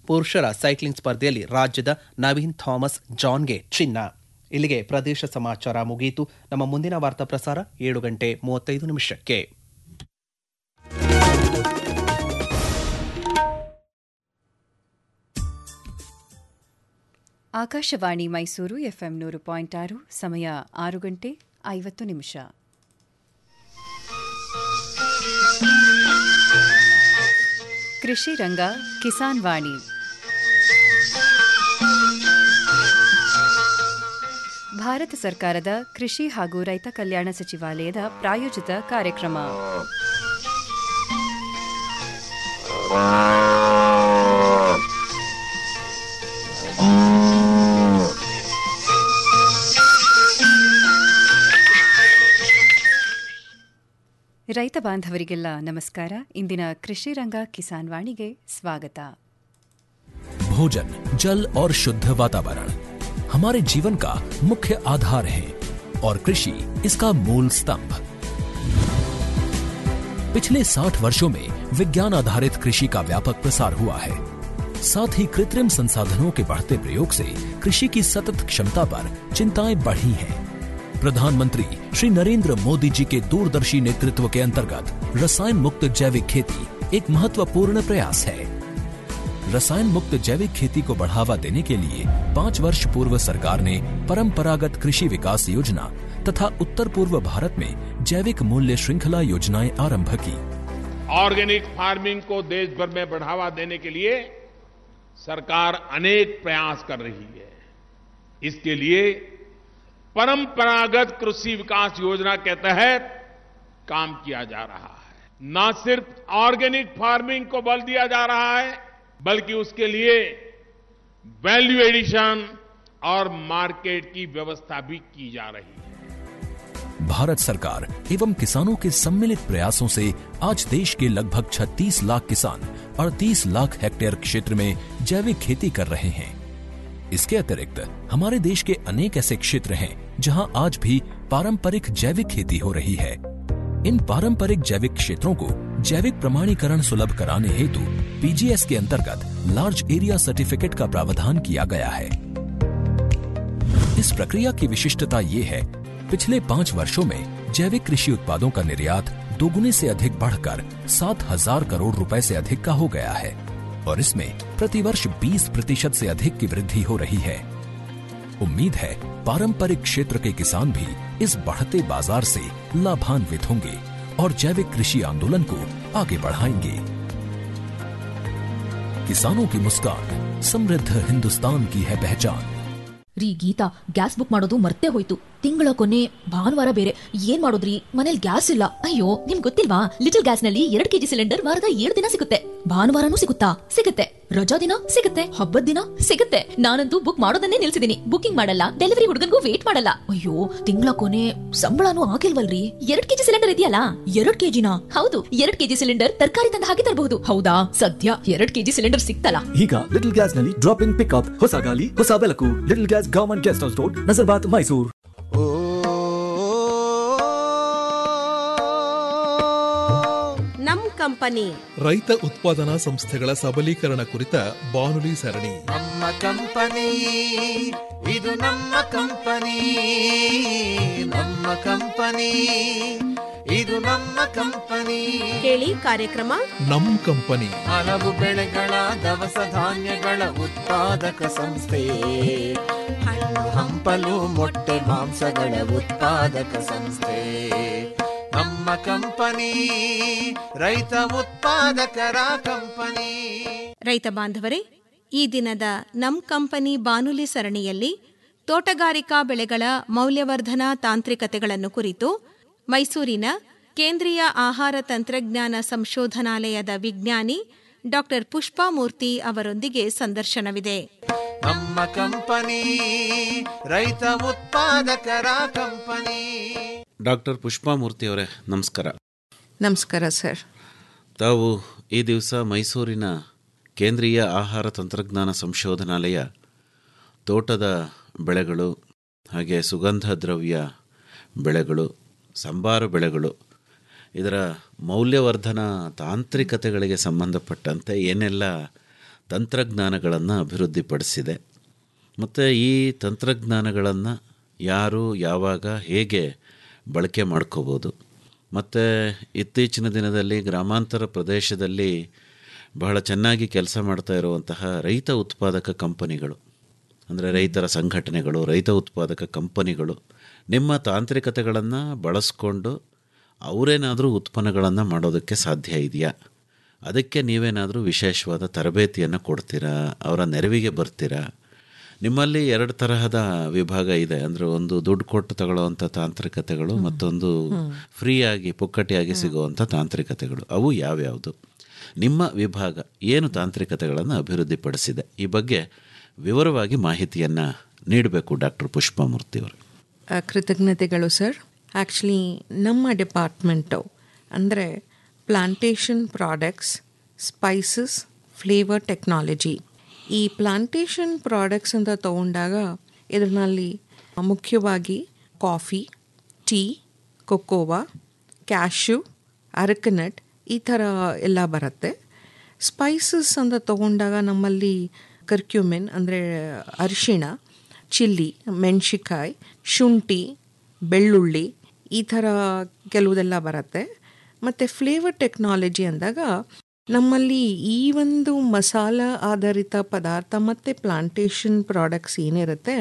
ಪುರುಷರ ಸೈಕ್ಲಿಂಗ್ ಸ್ಪರ್ಧೆಯಲ್ಲಿ ರಾಜ್ಯದ ನವೀನ್ ಥಾಮಸ್ ಜಾನ್ಗೆ ಚಿನ್ನ ಇಲ್ಲಿಗೆ ಪ್ರದೇಶ ಸಮಾಚಾರ ಮುಗಿಯಿತು ನಮ್ಮ ಮುಂದಿನ ವಾರ್ತಾ ಪ್ರಸಾರ ಏಳು ಗಂಟೆ ಮೂವತ್ತೈದು ನಿಮಿಷಕ್ಕೆ ಆಕಾಶವಾಣಿ ಮೈಸೂರು ಎಫ್ಎಂ ನೂರು ಪಾಯಿಂಟ್ ಆರು ಸಮಯ ಆರು ಗಂಟೆ ಐವತ್ತು ನಿಮಿಷ ಕೃಷಿ ರಂಗ ಕಿಸಾನ್ ವಾಣಿ ಭಾರತ ಸರ್ಕಾರದ ಕೃಷಿ ಹಾಗೂ ರೈತ ಕಲ್ಯಾಣ ಸಚಿವಾಲಯದ ಪ್ರಾಯೋಜಿತ ಕಾರ್ಯಕ್ರಮ ರೈತ ಬಾಂಧವರಿಗೆಲ್ಲ ನಮಸ್ಕಾರ ಇಂದಿನ ಕೃಷಿ ರಂಗ ಕಿಸಾನ್ ವಾಣಿಗೆ ಸ್ವಾಗತ भोजन जल और शुद्ध वातावरण हमारे जीवन का मुख्य आधार है और कृषि इसका मूल स्तंभ पिछले 60 वर्षों में विज्ञान आधारित कृषि का व्यापक प्रसार हुआ है साथ ही कृत्रिम संसाधनों के बढ़ते प्रयोग से कृषि की सतत क्षमता पर चिंताएं बढ़ी हैं प्रधानमंत्री श्री नरेंद्र मोदी जी के दूरदर्शी नेतृत्व के अंतर्गत रसायन मुक्त जैविक खेती एक महत्वपूर्ण प्रयास है रसायन मुक्त जैविक खेती को बढ़ावा देने के लिए पाँच वर्ष पूर्व सरकार ने परंपरागत कृषि विकास योजना तथा उत्तर पूर्व भारत में जैविक मूल्य श्रृंखला योजनाएं आरंभ की ऑर्गेनिक फार्मिंग को देश भर में बढ़ावा देने के लिए सरकार अनेक प्रयास कर रही है इसके लिए परंपरागत कृषि विकास योजना के तहत काम किया जा रहा है न सिर्फ ऑर्गेनिक फार्मिंग को बल दिया जा रहा है बल्कि उसके लिए वैल्यू एडिशन और मार्केट की व्यवस्था भी की जा रही है भारत सरकार एवं किसानों के सम्मिलित प्रयासों से आज देश के लगभग 36 लाख किसान 38 लाख हेक्टेयर क्षेत्र में जैविक खेती कर रहे हैं इसके अतिरिक्त हमारे देश के अनेक ऐसे क्षेत्र हैं जहां आज भी पारंपरिक जैविक खेती हो रही है इन पारंपरिक जैविक क्षेत्रों को जैविक प्रमाणीकरण सुलभ कराने हेतु पीजीएस के अंतर्गत लार्ज एरिया सर्टिफिकेट का प्रावधान किया गया है इस प्रक्रिया की विशिष्टता ये है पिछले पाँच वर्षों में जैविक कृषि उत्पादों का निर्यात दोगुने से अधिक बढ़कर सात हजार करोड़ रुपए से अधिक का हो गया है और इसमें प्रतिवर्ष 20 प्रतिशत से अधिक की वृद्धि हो रही है उम्मीद है पारंपरिक क्षेत्र के किसान भी इस बढ़ते बाजार से लाभान्वित होंगे और जैविक कृषि आंदोलन को आगे बढ़ाएंगे किसानों की मुस्कान समृद्ध हिंदुस्तान की है पहचान ರೀ ಗೀತಾ ಗ್ಯಾಸ್ ಬುಕ್ ಮಾಡೋದು ಮರ್ತೇ ಹೋಯ್ತು ತಿಂಗಳ ಕೊನೆ ಭಾನುವಾರ ಬೇರೆ ಏನ್ ಮಾಡೋದ್ರಿ ಮನೇಲಿ ಗ್ಯಾಸ್ ಇಲ್ಲ ಅಯ್ಯೋ ನಿಮ್ ಗೊತ್ತಿಲ್ವಾ ಲಿಟಲ್ ಗ್ಯಾಸ್ ನಲ್ಲಿ ಎರಡ್ ಕೆಜಿ ಸಿಲಿಂಡರ್ ವಾರದ ಏಳು ದಿನ ಸಿಗುತ್ತೆ ಭಾನುವಾರನೂ ಸಿಗುತ್ತಾ ಸಿಗುತ್ತೆ ರಜಾ ದಿನ ಸಿಗುತ್ತೆ ಹಬ್ಬದ ದಿನ ಸಿಗುತ್ತೆ ನಾನಂತೂ ಬುಕ್ ಮಾಡೋದನ್ನೇ ನಿಲ್ಸಿದೀನಿ ಬುಕಿಂಗ್ ಮಾಡಲ್ಲ ಡೆಲಿವರಿ ಹುಡುಗನ್ಗೂ ವೇಟ್ ಮಾಡಲ್ಲ ಅಯ್ಯೋ ತಿಂಗಳ ಕೊನೆ ಸಂಬಳನೂ ಆಗಿಲ್ವಲ್ರಿ ಎರಡ್ ಕೆಜಿ ಸಿಲಿಂಡರ್ ಇದೆಯಲ್ಲ ಎರಡ್ ಕೆಜಿನ ಹೌದು ಎರಡ್ ಕೆಜಿ ಸಿಲಿಂಡರ್ ತರಕಾರಿ ತಂದ ಹಾಗೆ ತರಬಹುದು ಹೌದಾ ಸದ್ಯ ಎರಡ್ ಕೆಜಿ ಸಿಲಿಂಡರ್ ಸಿಕ್ತಲ್ಲ ಈಗ ಲಿಟಲ್ ಗ್ಯಾಸ್ ನಲ್ಲಿ ಡ್ರಾಪ್ ಇನ್ ಪಿಕ್ಅಪ್ ಹೊಸ ಗಾಲಿ ಹೊಸ ಬೆಳಕು little gas government guest house road Nazarbad Mysuru ನಮ್ ಕಂಪನಿ ರೈತ ಉತ್ಪಾದನಾ ಸಂಸ್ಥೆಗಳ ಸಬಲೀಕರಣ ಕುರಿತ ಬಾನುಲಿ ಸರಣಿ ನಮ್ಮ ಕಂಪನಿ ಇದು ನಮ್ಮ ಕಂಪನಿ ನಮ್ಮ ಕಂಪನಿ ಇದು ನಮ್ಮ ಕಂಪನಿ ಕೇಳಿ ಕಾರ್ಯಕ್ರಮ ನಮ್ ಕಂಪನಿ ಹಲವು ಬೆಳೆಗಳ ದವಸ ಧಾನ್ಯಗಳ ಉತ್ಪಾದಕ ಸಂಸ್ಥೆ ಹಣ್ಣು ಹಂಪಲು ಮೊಟ್ಟೆ ಮಾಂಸಗಳ ಉತ್ಪಾದಕ ಸಂಸ್ಥೆ ನಮ್ಮ ಕಂಪನಿ ರೈತ ಉತ್ಪಾದಕರ ಕಂಪನಿ ರೈತ ಬಾಂಧವರೇ ಈ ದಿನದ ನಮ್ ಕಂಪನಿ ಬಾನುಲಿ ಸರಣಿಯಲ್ಲಿ ತೋಟಗಾರಿಕಾ ಬೆಳೆಗಳ ಮೌಲ್ಯವರ್ಧನಾ ತಾಂತ್ರಿಕತೆಗಳನ್ನು ಕುರಿತು ಮೈಸೂರಿನ ಕೇಂದ್ರೀಯ ಆಹಾರ ತಂತ್ರಜ್ಞಾನ ಸಂಶೋಧನಾಲಯದ ವಿಜ್ಞಾನಿ ಡಾಕ್ಟರ್ ಪುಷ್ಪಾಮೂರ್ತಿ ಅವರೊಂದಿಗೆ ಸಂದರ್ಶನವಿದೆ ನಮ್ಮ ಕಂಪನಿ ರೈತ ಉತ್ಪಾದಕರ ಕಂಪನಿ ಡಾಕ್ಟರ್ ಪುಷ್ಪಾಮೂರ್ತಿ ಅವರೇ ನಮಸ್ಕಾರ ನಮಸ್ಕಾರ ಸರ್ ತಾವು ಈ ದಿವಸ ಮೈಸೂರಿನ ಕೇಂದ್ರೀಯ ಆಹಾರ ತಂತ್ರಜ್ಞಾನ ಸಂಶೋಧನಾಲಯ ತೋಟದ ಬೆಳೆಗಳು ಹಾಗೆ ಸುಗಂಧ ದ್ರವ್ಯ ಬೆಳೆಗಳು ಸಂಬಾರ ಬೆಳೆಗಳು ಇದರ ಮೌಲ್ಯವರ್ಧನ ತಾಂತ್ರಿಕತೆಗಳಿಗೆ ಸಂಬಂಧಪಟ್ಟಂತೆ ಏನೆಲ್ಲ ತಂತ್ರಜ್ಞಾನಗಳನ್ನು ಅಭಿವೃದ್ಧಿಪಡಿಸಿದೆ ಮತ್ತು ಈ ತಂತ್ರಜ್ಞಾನಗಳನ್ನು ಯಾರು ಯಾವಾಗ ಹೇಗೆ ಬಳಕೆ ಮಾಡ್ಕೋಬೋದು ಮತ್ತು ಇತ್ತೀಚಿನ ದಿನದಲ್ಲಿ ಗ್ರಾಮಾಂತರ ಪ್ರದೇಶದಲ್ಲಿ ಬಹಳ ಚೆನ್ನಾಗಿ ಕೆಲಸ ಮಾಡ್ತಾ ಇರುವಂತಹ ರೈತ ಉತ್ಪಾದಕ ಕಂಪನಿಗಳು ಅಂದರೆ ರೈತರ ಸಂಘಟನೆಗಳು ರೈತ ಉತ್ಪಾದಕ ಕಂಪನಿಗಳು ನಿಮ್ಮ ತಾಂತ್ರಿಕತೆಗಳನ್ನು ಬಳಸ್ಕೊಂಡು ಅವರೇನಾದರೂ ಉತ್ಪನ್ನಗಳನ್ನು ಮಾಡೋದಕ್ಕೆ ಸಾಧ್ಯ ಇದೆಯಾ ಅದಕ್ಕೆ ನೀವೇನಾದರೂ ವಿಶೇಷವಾದ ತರಬೇತಿಯನ್ನು ಕೊಡ್ತೀರಾ ಅವರ ನೆರವಿಗೆ ಬರ್ತೀರಾ ನಿಮ್ಮಲ್ಲಿ ಎರಡು ತರಹದ ವಿಭಾಗ ಇದೆ ಅಂದರೆ ಒಂದು ದುಡ್ಡು ಕೊಟ್ಟು ತಗೊಳ್ಳುವಂಥ ತಾಂತ್ರಿಕತೆಗಳು ಮತ್ತೊಂದು ಫ್ರೀಯಾಗಿ ಪುಕ್ಕಟಿಯಾಗಿ ಸಿಗುವಂಥ ತಾಂತ್ರಿಕತೆಗಳು ಅವು ಯಾವ್ಯಾವುದು ನಿಮ್ಮ ವಿಭಾಗ ಏನು ತಾಂತ್ರಿಕತೆಗಳನ್ನು ಅಭಿವೃದ್ಧಿಪಡಿಸಿದೆ ಈ ಬಗ್ಗೆ ವಿವರವಾಗಿ ಮಾಹಿತಿಯನ್ನು ನೀಡಬೇಕು ಡಾಕ್ಟರ್ ಪುಷ್ಪಮೂರ್ತಿಯವರು ಆ, ಕೃತಜ್ಞತೆಗಳು ಸರ್ ಆ್ಯಕ್ಚುಲಿ ನಮ್ಮ ಡಿಪಾರ್ಟ್ಮೆಂಟು ಅಂದರೆ plantation products spices flavour technology ಈ ಪ್ಲಾಂಟೇಶನ್ ಪ್ರಾಡಕ್ಟ್ಸ್ ಅಂತ ತಗೊಂಡಾಗ ಇದರಲ್ಲಿ ಮುಖ್ಯವಾಗಿ coffee tea cocoa cashew arecanut ಈ ಥರ ಎಲ್ಲ ಬರುತ್ತೆ ಸ್ಪೈಸಸ್ ಅಂತ ತಗೊಂಡಾಗ ನಮ್ಮಲ್ಲಿ ಕರ್ಕ್ಯೂಮಿನ್ ಅಂದರೆ ಅರಿಶಿಣ ಚಿಲ್ಲಿ ಮೆಣಸಿಕಾಯಿ ಶುಂಠಿ ಬೆಳ್ಳುಳ್ಳಿ ಈ ಥರ ಕೆಲವುದೆಲ್ಲ ಬರುತ್ತೆ ಮತ್ತು ಫ್ಲೇವರ್ ಟೆಕ್ನಾಲಜಿ ಅಂದಾಗ ನಮ್ಮಲ್ಲಿ ಈ ಒಂದು ಮಸಾಲ ಆಧಾರಿತ ಪದಾರ್ಥ ಮತ್ತು ಪ್ಲಾಂಟೇಶನ್ ಪ್ರಾಡಕ್ಟ್ಸ್ ಏನಿರುತ್ತೆ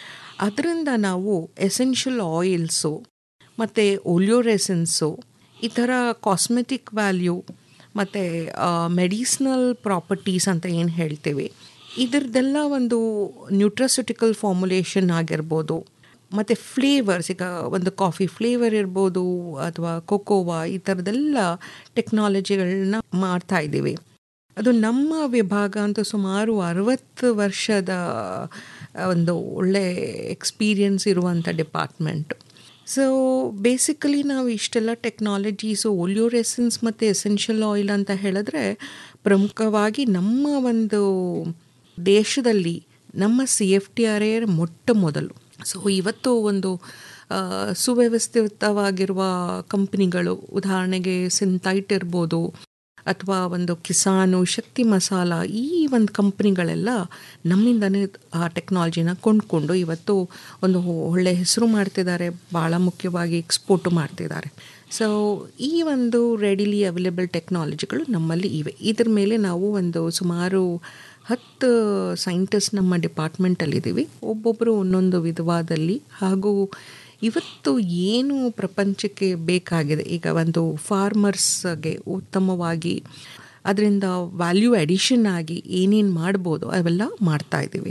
ಅದರಿಂದ ನಾವು ಎಸೆನ್ಷಿಯಲ್ ಆಯಿಲ್ಸು ಮತ್ತು ಓಲಿಯೋರೆಸೆನ್ಸು ಈ ಥರ ಕಾಸ್ಮೆಟಿಕ್ ವ್ಯಾಲ್ಯೂ ಮತ್ತು ಮೆಡಿಸಿನಲ್ ಪ್ರಾಪರ್ಟೀಸ್ ಅಂತ ಏನು ಹೇಳ್ತೀವಿ ಇದರದ್ದೆಲ್ಲ ಒಂದು ನ್ಯೂಟ್ರಸ್ಯೂಟಿಕಲ್ ಫಾರ್ಮುಲೇಷನ್ ಆಗಿರ್ಬೋದು ಮತ್ತು ಫ್ಲೇವರ್ಸ್ ಈಗ ಒಂದು ಕಾಫಿ ಫ್ಲೇವರ್ ಇರ್ಬೋದು ಅಥವಾ ಕೊಕೋವಾ ಈ ಥರದ್ದೆಲ್ಲ ಟೆಕ್ನಾಲಜಿಗಳನ್ನ ಮಾಡ್ತಾ ಇದ್ದೀವಿ ಅದು ನಮ್ಮ ವಿಭಾಗ ಅಂತೂ ಸುಮಾರು ಅರವತ್ತು ವರ್ಷದ ಒಂದು ಒಳ್ಳೆ ಎಕ್ಸ್ಪೀರಿಯನ್ಸ್ ಇರುವಂಥ ಡಿಪಾರ್ಟ್ಮೆಂಟು ಸೊ ಬೇಸಿಕಲಿ ನಾವು ಇಷ್ಟೆಲ್ಲ ಟೆಕ್ನಾಲಜೀಸು ಓಲಿಯೋರೆಸೆನ್ಸ್ ಮತ್ತು ಎಸೆನ್ಷಿಯಲ್ ಆಯಿಲ್ ಅಂತ ಹೇಳಿದ್ರೆ ಪ್ರಮುಖವಾಗಿ ನಮ್ಮ ಒಂದು ದೇಶದಲ್ಲಿ ನಮ್ಮ C F T R I ಮೊಟ್ಟ ಮೊದಲು ಸೊ ಇವತ್ತು ಒಂದು ಆ, ಸುವ್ಯವಸ್ಥಿತವಾಗಿರುವ ಕಂಪ್ನಿಗಳು ಉದಾಹರಣೆಗೆ ಸಿಂತೈಟ್ ಇರ್ಬೋದು ಅಥವಾ ಒಂದು ಕಿಸಾನು ಶಕ್ತಿ ಮಸಾಲ ಈ ಒಂದು ಕಂಪ್ನಿಗಳೆಲ್ಲ ನಮ್ಮಿಂದನೇ ಆ ಟೆಕ್ನಾಲಜಿನ ಕೊಂಡ್ಕೊಂಡು ಇವತ್ತು ಒಂದು ಒಳ್ಳೆ ಹೆಸರು ಮಾಡ್ತಿದ್ದಾರೆ ಭಾಳ ಮುಖ್ಯವಾಗಿ ಎಕ್ಸ್ಪೋರ್ಟು ಮಾಡ್ತಿದ್ದಾರೆ ಸೊ ಈ ಒಂದು ರೆಡಿಲಿ ಅವೈಲೇಬಲ್ ಟೆಕ್ನಾಲಜಿಗಳು ನಮ್ಮಲ್ಲಿ ಇವೆ ಇದ್ರ ಮೇಲೆ ನಾವು ಒಂದು ಸುಮಾರು ಹತ್ತು ಸೈಂಟಿಸ್ಟ್ ನಮ್ಮ ಡಿಪಾರ್ಟ್ಮೆಂಟಲ್ಲಿದ್ದೀವಿ ಒಬ್ಬೊಬ್ಬರು ಒಂದೊಂದು ವಿಧವಾದಲ್ಲಿ ಹಾಗೂ ಇವತ್ತು ಏನು ಪ್ರಪಂಚಕ್ಕೆ ಬೇಕಾಗಿದೆ ಈಗ ಒಂದು ಫಾರ್ಮರ್ಸ್ಗೆ ಉತ್ತಮವಾಗಿ ಅದರಿಂದ ವ್ಯಾಲ್ಯೂ ಅಡಿಷನ್ ಆಗಿ ಏನೇನು ಮಾಡ್ಬೋದು ಅವೆಲ್ಲ ಮಾಡ್ತಾ ಇದ್ದೀವಿ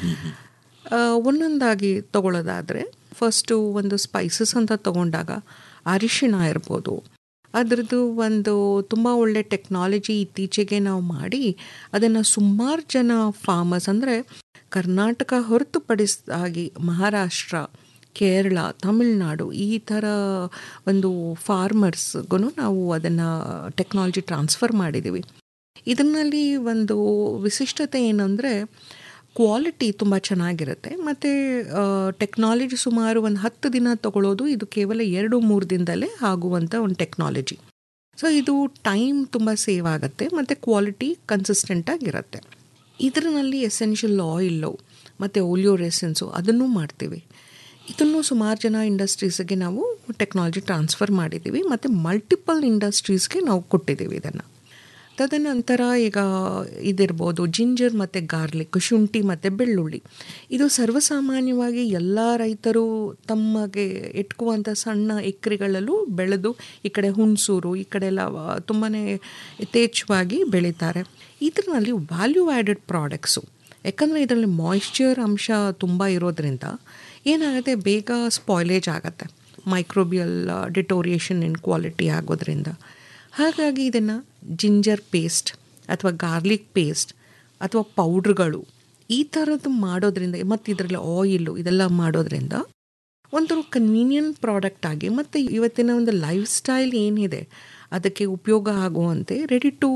ಆ, ಒಂದೊಂದಾಗಿ ತಗೊಳ್ಳೋದಾದರೆ ಫಸ್ಟು ಒಂದು ಸ್ಪೈಸಸ್ ಅಂತ ತಗೊಂಡಾಗ ಅರಿಶಿಣ ಇರ್ಬೋದು ಅದರದ್ದು ಒಂದು ತುಂಬ ಒಳ್ಳೆ ಟೆಕ್ನಾಲಜಿ ಇತ್ತೀಚೆಗೆ ನಾವು ಮಾಡಿ ಅದನ್ನು ಸುಮಾರು ಜನ ಫಾರ್ಮರ್ಸ್ ಅಂದರೆ ಕರ್ನಾಟಕ ಹೊರತುಪಡಿಸಾಗಿ ಮಹಾರಾಷ್ಟ್ರ ಕೇರಳ ತಮಿಳುನಾಡು ಈ ಥರ ಒಂದು ಫಾರ್ಮರ್ಸ್ಗೂ ನಾವು ಅದನ್ನು ಟೆಕ್ನಾಲಜಿ ಟ್ರಾನ್ಸ್ಫರ್ ಮಾಡಿದ್ದೀವಿ ಇದರಲ್ಲಿ ಒಂದು ವಿಶಿಷ್ಟತೆ ಏನಂದರೆ ಕ್ವಾಲಿಟಿ ತುಂಬ ಚೆನ್ನಾಗಿರುತ್ತೆ ಮತ್ತು ಟೆಕ್ನಾಲಜಿ ಸುಮಾರು ಒಂದು ಹತ್ತು ದಿನ ತಗೊಳ್ಳೋದು ಇದು ಕೇವಲ ಎರಡು ಮೂರು ದಿನದಲ್ಲೇ ಆಗುವಂಥ ಒಂದು ಟೆಕ್ನಾಲಜಿ ಸೊ ಇದು ಟೈಮ್ ತುಂಬ ಸೇವ್ ಆಗುತ್ತೆ ಮತ್ತು ಕ್ವಾಲಿಟಿ ಕನ್ಸಿಸ್ಟೆಂಟಾಗಿರುತ್ತೆ ಇದರಲ್ಲಿ ಎಸೆನ್ಷಿಯಲ್ ಆಯಿಲ್ಲು ಮತ್ತು ಓಲಿಯೋರೆಸೆನ್ಸು ಅದನ್ನು ಮಾಡ್ತೀವಿ ಇದನ್ನು ಸುಮಾರು ಜನ ಇಂಡಸ್ಟ್ರೀಸ್ಗೆ ನಾವು ಟೆಕ್ನಾಲಜಿ ಟ್ರಾನ್ಸ್ಫರ್ ಮಾಡಿದ್ದೀವಿ ಮತ್ತು ಮಲ್ಟಿಪಲ್ ಇಂಡಸ್ಟ್ರೀಸ್ಗೆ ನಾವು ಕೊಟ್ಟಿದ್ದೀವಿ ಇದನ್ನು ತದನಂತರ ಈಗ ಇದಿರ್ಬೋದು ಜಿಂಜರ್ ಮತ್ತು ಗಾರ್ಲಿಕ್ ಶುಂಠಿ ಮತ್ತು ಬೆಳ್ಳುಳ್ಳಿ ಇದು ಸರ್ವಸಾಮಾನ್ಯವಾಗಿ ಎಲ್ಲ ರೈತರು ತಮಗೆ ಇಟ್ಕುವಂಥ ಸಣ್ಣ ಎಕರೆಗಳಲ್ಲೂ ಬೆಳೆದು ಈ ಕಡೆ ಹುಣಸೂರು ಈ ಕಡೆ ಎಲ್ಲ ತುಂಬಾ ಯಥೇಚ್ಛವಾಗಿ ಬೆಳೀತಾರೆ ಇದರಲ್ಲಿ ವ್ಯಾಲ್ಯೂ ಆ್ಯಡೆಡ್ ಪ್ರಾಡಕ್ಟ್ಸು ಯಾಕಂದರೆ ಇದರಲ್ಲಿ ಮಾಯಿಶ್ಚರ್ ಅಂಶ ತುಂಬ ಇರೋದ್ರಿಂದ ಏನಾಗುತ್ತೆ ಬೇಗ ಸ್ಪಾಯ್ಲೇಜ್ ಆಗುತ್ತೆ ಮೈಕ್ರೋಬಿಯಲ್ ಡಿಟೋರಿಯೇಷನ್ ಇನ್ ಕ್ವಾಲಿಟಿ ಆಗೋದ್ರಿಂದ ಹಾಗಾಗಿ ಇದನ್ನು ಜಿಂಜರ್ ಪೇಸ್ಟ್ ಅಥವಾ ಗಾರ್ಲಿಕ್ ಪೇಸ್ಟ್ ಅಥವಾ ಪೌಡ್ರ್ಗಳು ಈ ಥರದ್ದು ಮಾಡೋದ್ರಿಂದ ಮತ್ತು ಇದರಲ್ಲಿ ಆಯಿಲು ಇದೆಲ್ಲ ಮಾಡೋದ್ರಿಂದ ಒಂದು ಕನ್ವೀನಿಯಂಟ್ ಪ್ರಾಡಕ್ಟ್ ಆಗಿ ಮತ್ತು ಇವತ್ತಿನ ಒಂದು ಲೈಫ್ ಸ್ಟೈಲ್ ಏನಿದೆ ಅದಕ್ಕೆ ಉಪಯೋಗ ಆಗುವಂತೆ ರೆಡಿ ಟು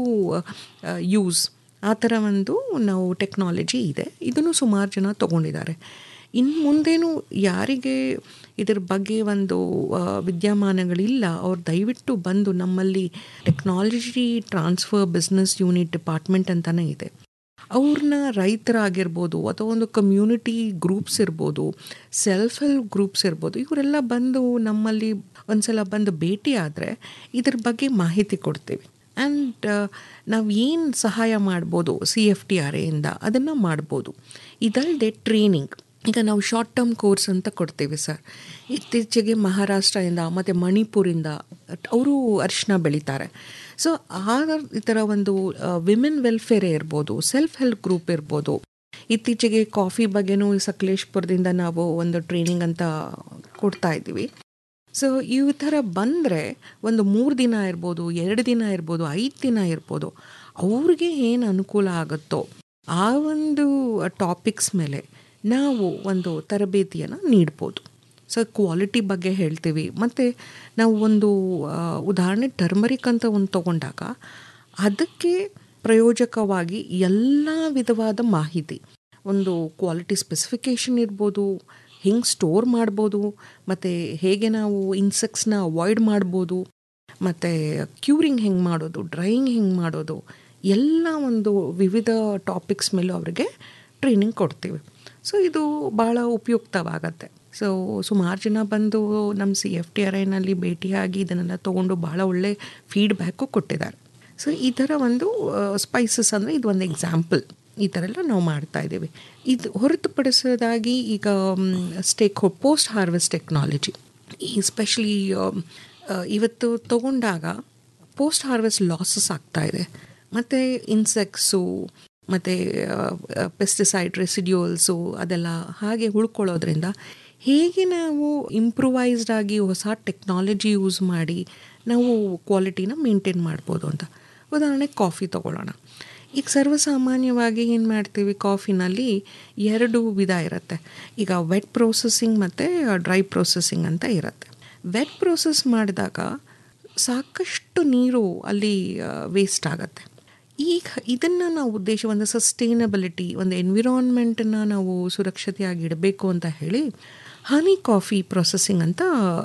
ಯೂಸ್ ಆ ಥರ ಒಂದು ನಾವು ಟೆಕ್ನಾಲಜಿ ಇದೆ ಇದನ್ನು ಸುಮಾರು ಜನ ತೊಗೊಂಡಿದ್ದಾರೆ ಇನ್ನು ಮುಂದೇನು ಯಾರಿಗೆ ಇದ್ರ ಬಗ್ಗೆ ಒಂದು ಆ, ವಿದ್ಯಮಾನಗಳಿಲ್ಲ ಅವ್ರು ದಯವಿಟ್ಟು ಬಂದು ನಮ್ಮಲ್ಲಿ technology transfer business unit department ಅಂತಲೇ ಇದೆ ಅವ್ರನ್ನ ರೈತರಾಗಿರ್ಬೋದು ಅಥವಾ ಒಂದು ಕಮ್ಯುನಿಟಿ ಗ್ರೂಪ್ಸ್ ಇರ್ಬೋದು ಸೆಲ್ಫ್ ಹೆಲ್ಪ್ ಗ್ರೂಪ್ಸ್ ಇರ್ಬೋದು ಇವರೆಲ್ಲ ಬಂದು ನಮ್ಮಲ್ಲಿ ಒಂದ್ಸಲ ಬಂದು ಭೇಟಿ ಆದರೆ ಇದ್ರ ಬಗ್ಗೆ ಮಾಹಿತಿ ಕೊಡ್ತೀವಿ ಆ್ಯಂಡ್ ನಾವು ಏನು ಸಹಾಯ ಮಾಡ್ಬೋದು ಸಿ ಎಫ್ ಟಿ ಆರ್ ಎಯಿಂದ ಅದನ್ನು ಮಾಡ್ಬೋದು ಇದಲ್ಲದೆ ಟ್ರೈನಿಂಗ್ ಈಗ ನಾವು ಶಾರ್ಟ್ ಟರ್ಮ್ ಕೋರ್ಸ್ ಅಂತ ಕೊಡ್ತೀವಿ ಸರ್ ಇತ್ತೀಚೆಗೆ ಮಹಾರಾಷ್ಟ್ರದಿಂದ ಮತ್ತು ಮಣಿಪುರಿಂದ ಅವರು ಅರಿಶಿನ ಬೆಳೀತಾರೆ ಸೊ ಆ ಈ ಥರ ಒಂದು ವಿಮೆನ್ ವೆಲ್ಫೇರೇ ಇರ್ಬೋದು ಸೆಲ್ಫ್ ಹೆಲ್ಪ್ ಗ್ರೂಪ್ ಇರ್ಬೋದು ಇತ್ತೀಚೆಗೆ ಕಾಫಿ ಬಗ್ಗೆನೂ ಸಕಲೇಶ್ಪುರದಿಂದ ನಾವು ಒಂದು ಟ್ರೈನಿಂಗ್ ಅಂತ ಕೊಡ್ತಾ ಇದ್ದೀವಿ ಸೊ ಈ ಥರ ಬಂದರೆ ಒಂದು ಮೂರು ದಿನ ಇರ್ಬೋದು ಎರಡು ದಿನ ಇರ್ಬೋದು ಐದು ದಿನ ಇರ್ಬೋದು ಅವ್ರಿಗೆ ಏನು ಅನುಕೂಲ ಆಗುತ್ತೋ ಆ ಒಂದು ಟಾಪಿಕ್ಸ್ ಮೇಲೆ ನಾವು ಒಂದು ತರಬೇತಿಯನ್ನು ನೀಡ್ಬೋದು ಸೊ ಕ್ವಾಲಿಟಿ ಬಗ್ಗೆ ಹೇಳ್ತೀವಿ ಮತ್ತು ನಾವು ಒಂದು ಆ, ಉದಾಹರಣೆ ಟರ್ಮರಿಕ್ ಅಂತ ಒಂದು ತಗೊಂಡಾಗ ಅದಕ್ಕೆ ಪ್ರಯೋಜಕವಾಗಿ ಎಲ್ಲ ವಿಧವಾದ ಮಾಹಿತಿ ಒಂದು ಕ್ವಾಲಿಟಿ ಸ್ಪೆಸಿಫಿಕೇಷನ್ ಇರ್ಬೋದು ಹೆಂಗೆ ಸ್ಟೋರ್ ಮಾಡ್ಬೋದು ಮತ್ತು ಹೇಗೆ ನಾವು ಇನ್ಸೆಕ್ಟ್ಸ್ನ ಅವಾಯ್ಡ್ ಮಾಡ್ಬೋದು ಮತ್ತು ಕ್ಯೂರಿಂಗ್ ಹೆಂಗೆ ಮಾಡೋದು ಡ್ರೈಯಿಂಗ್ ಹೆಂಗೆ ಮಾಡೋದು ಎಲ್ಲ ಒಂದು ವಿವಿಧ ಟಾಪಿಕ್ಸ್ ಮೇಲೂ ಅವರಿಗೆ ಟ್ರೈನಿಂಗ್ ಕೊಡ್ತೀವಿ ಸೊ ಇದು ಭಾಳ ಉಪಯುಕ್ತವಾಗತ್ತೆ ಸೊ ಸುಮಾರು ಜನ ಬಂದು ನಮ್ಮ ಸಿ ಎಫ್ ಟಿ ಆರ್ ಐನಲ್ಲಿ ಭೇಟಿಯಾಗಿ ಇದನ್ನೆಲ್ಲ ತೊಗೊಂಡು ಭಾಳ ಒಳ್ಳೆ ಫೀಡ್ಬ್ಯಾಕು ಕೊಟ್ಟಿದ್ದಾರೆ ಸೊ ಈ ಥರ ಒಂದು ಸ್ಪೈಸಸ್ ಅಂದರೆ ಇದು ಒಂದು ಎಕ್ಸಾಂಪಲ್ ಈ ಥರ ಎಲ್ಲ ನಾವು ಮಾಡ್ತಾ ಇದ್ದೀವಿ ಇದು ಹೊರತುಪಡಿಸೋದಾಗಿ ಈಗ ಸ್ಟೇಕ್ ಪೋಸ್ಟ್ ಹಾರ್ವೆಸ್ಟ್ ಟೆಕ್ನಾಲಜಿ ಈ ಸ್ಪೆಷಲಿ ಇವತ್ತು ತಗೊಂಡಾಗ ಪೋಸ್ಟ್ ಹಾರ್ವೆಸ್ಟ್ ಲಾಸಸ್ ಆಗ್ತಾ ಇದೆ ಮತ್ತು ಇನ್ಸೆಕ್ಟ್ಸು ಮತ್ತು ಪೆಸ್ಟಿಸೈಡ್ ರೆಸಿಡ್ಯೂಲ್ಸು ಅದೆಲ್ಲ ಹಾಗೆ ಉಳ್ಕೊಳ್ಳೋದ್ರಿಂದ ಹೇಗೆ ನಾವು ಇಂಪ್ರೂವೈಸ್ಡ್ ಆಗಿ ಹೊಸ ಟೆಕ್ನಾಲಜಿ ಯೂಸ್ ಮಾಡಿ ನಾವು ಕ್ವಾಲಿಟಿನ ಮೇಂಟೈನ್ ಮಾಡ್ಬೋದು ಅಂತ ಉದಾಹರಣೆ ಕಾಫಿ ತೊಗೊಳ್ಳೋಣ ಈಗ ಸರ್ವಸಾಮಾನ್ಯವಾಗಿ ಏನು ಮಾಡ್ತೀವಿ ಕಾಫಿನಲ್ಲಿ ಎರಡು ವಿಧ ಇರುತ್ತೆ ಈಗ ವೆಟ್ ಪ್ರೊಸೆಸಿಂಗ್ ಮತ್ತು ಡ್ರೈ ಪ್ರೊಸೆಸಿಂಗ್ ಅಂತ ಇರುತ್ತೆ ವೆಟ್ ಪ್ರೊಸೆಸ್ ಮಾಡಿದಾಗ ಸಾಕಷ್ಟು ನೀರು ಅಲ್ಲಿ ವೇಸ್ಟ್ ಆಗುತ್ತೆ ಈಗ ಇದನ್ನು ನಾವು ಉದ್ದೇಶ ಒಂದು ಸಸ್ಟೈನಬಿಲಿಟಿ ಒಂದು ಎನ್ವಿರಾನ್ಮೆಂಟನ್ನು ನಾವು ಸುರಕ್ಷತೆಯಾಗಿ ಇಡಬೇಕು ಅಂತ ಹೇಳಿ ಹನಿ ಕಾಫಿ ಪ್ರೊಸೆಸಿಂಗ್ ಅಂತ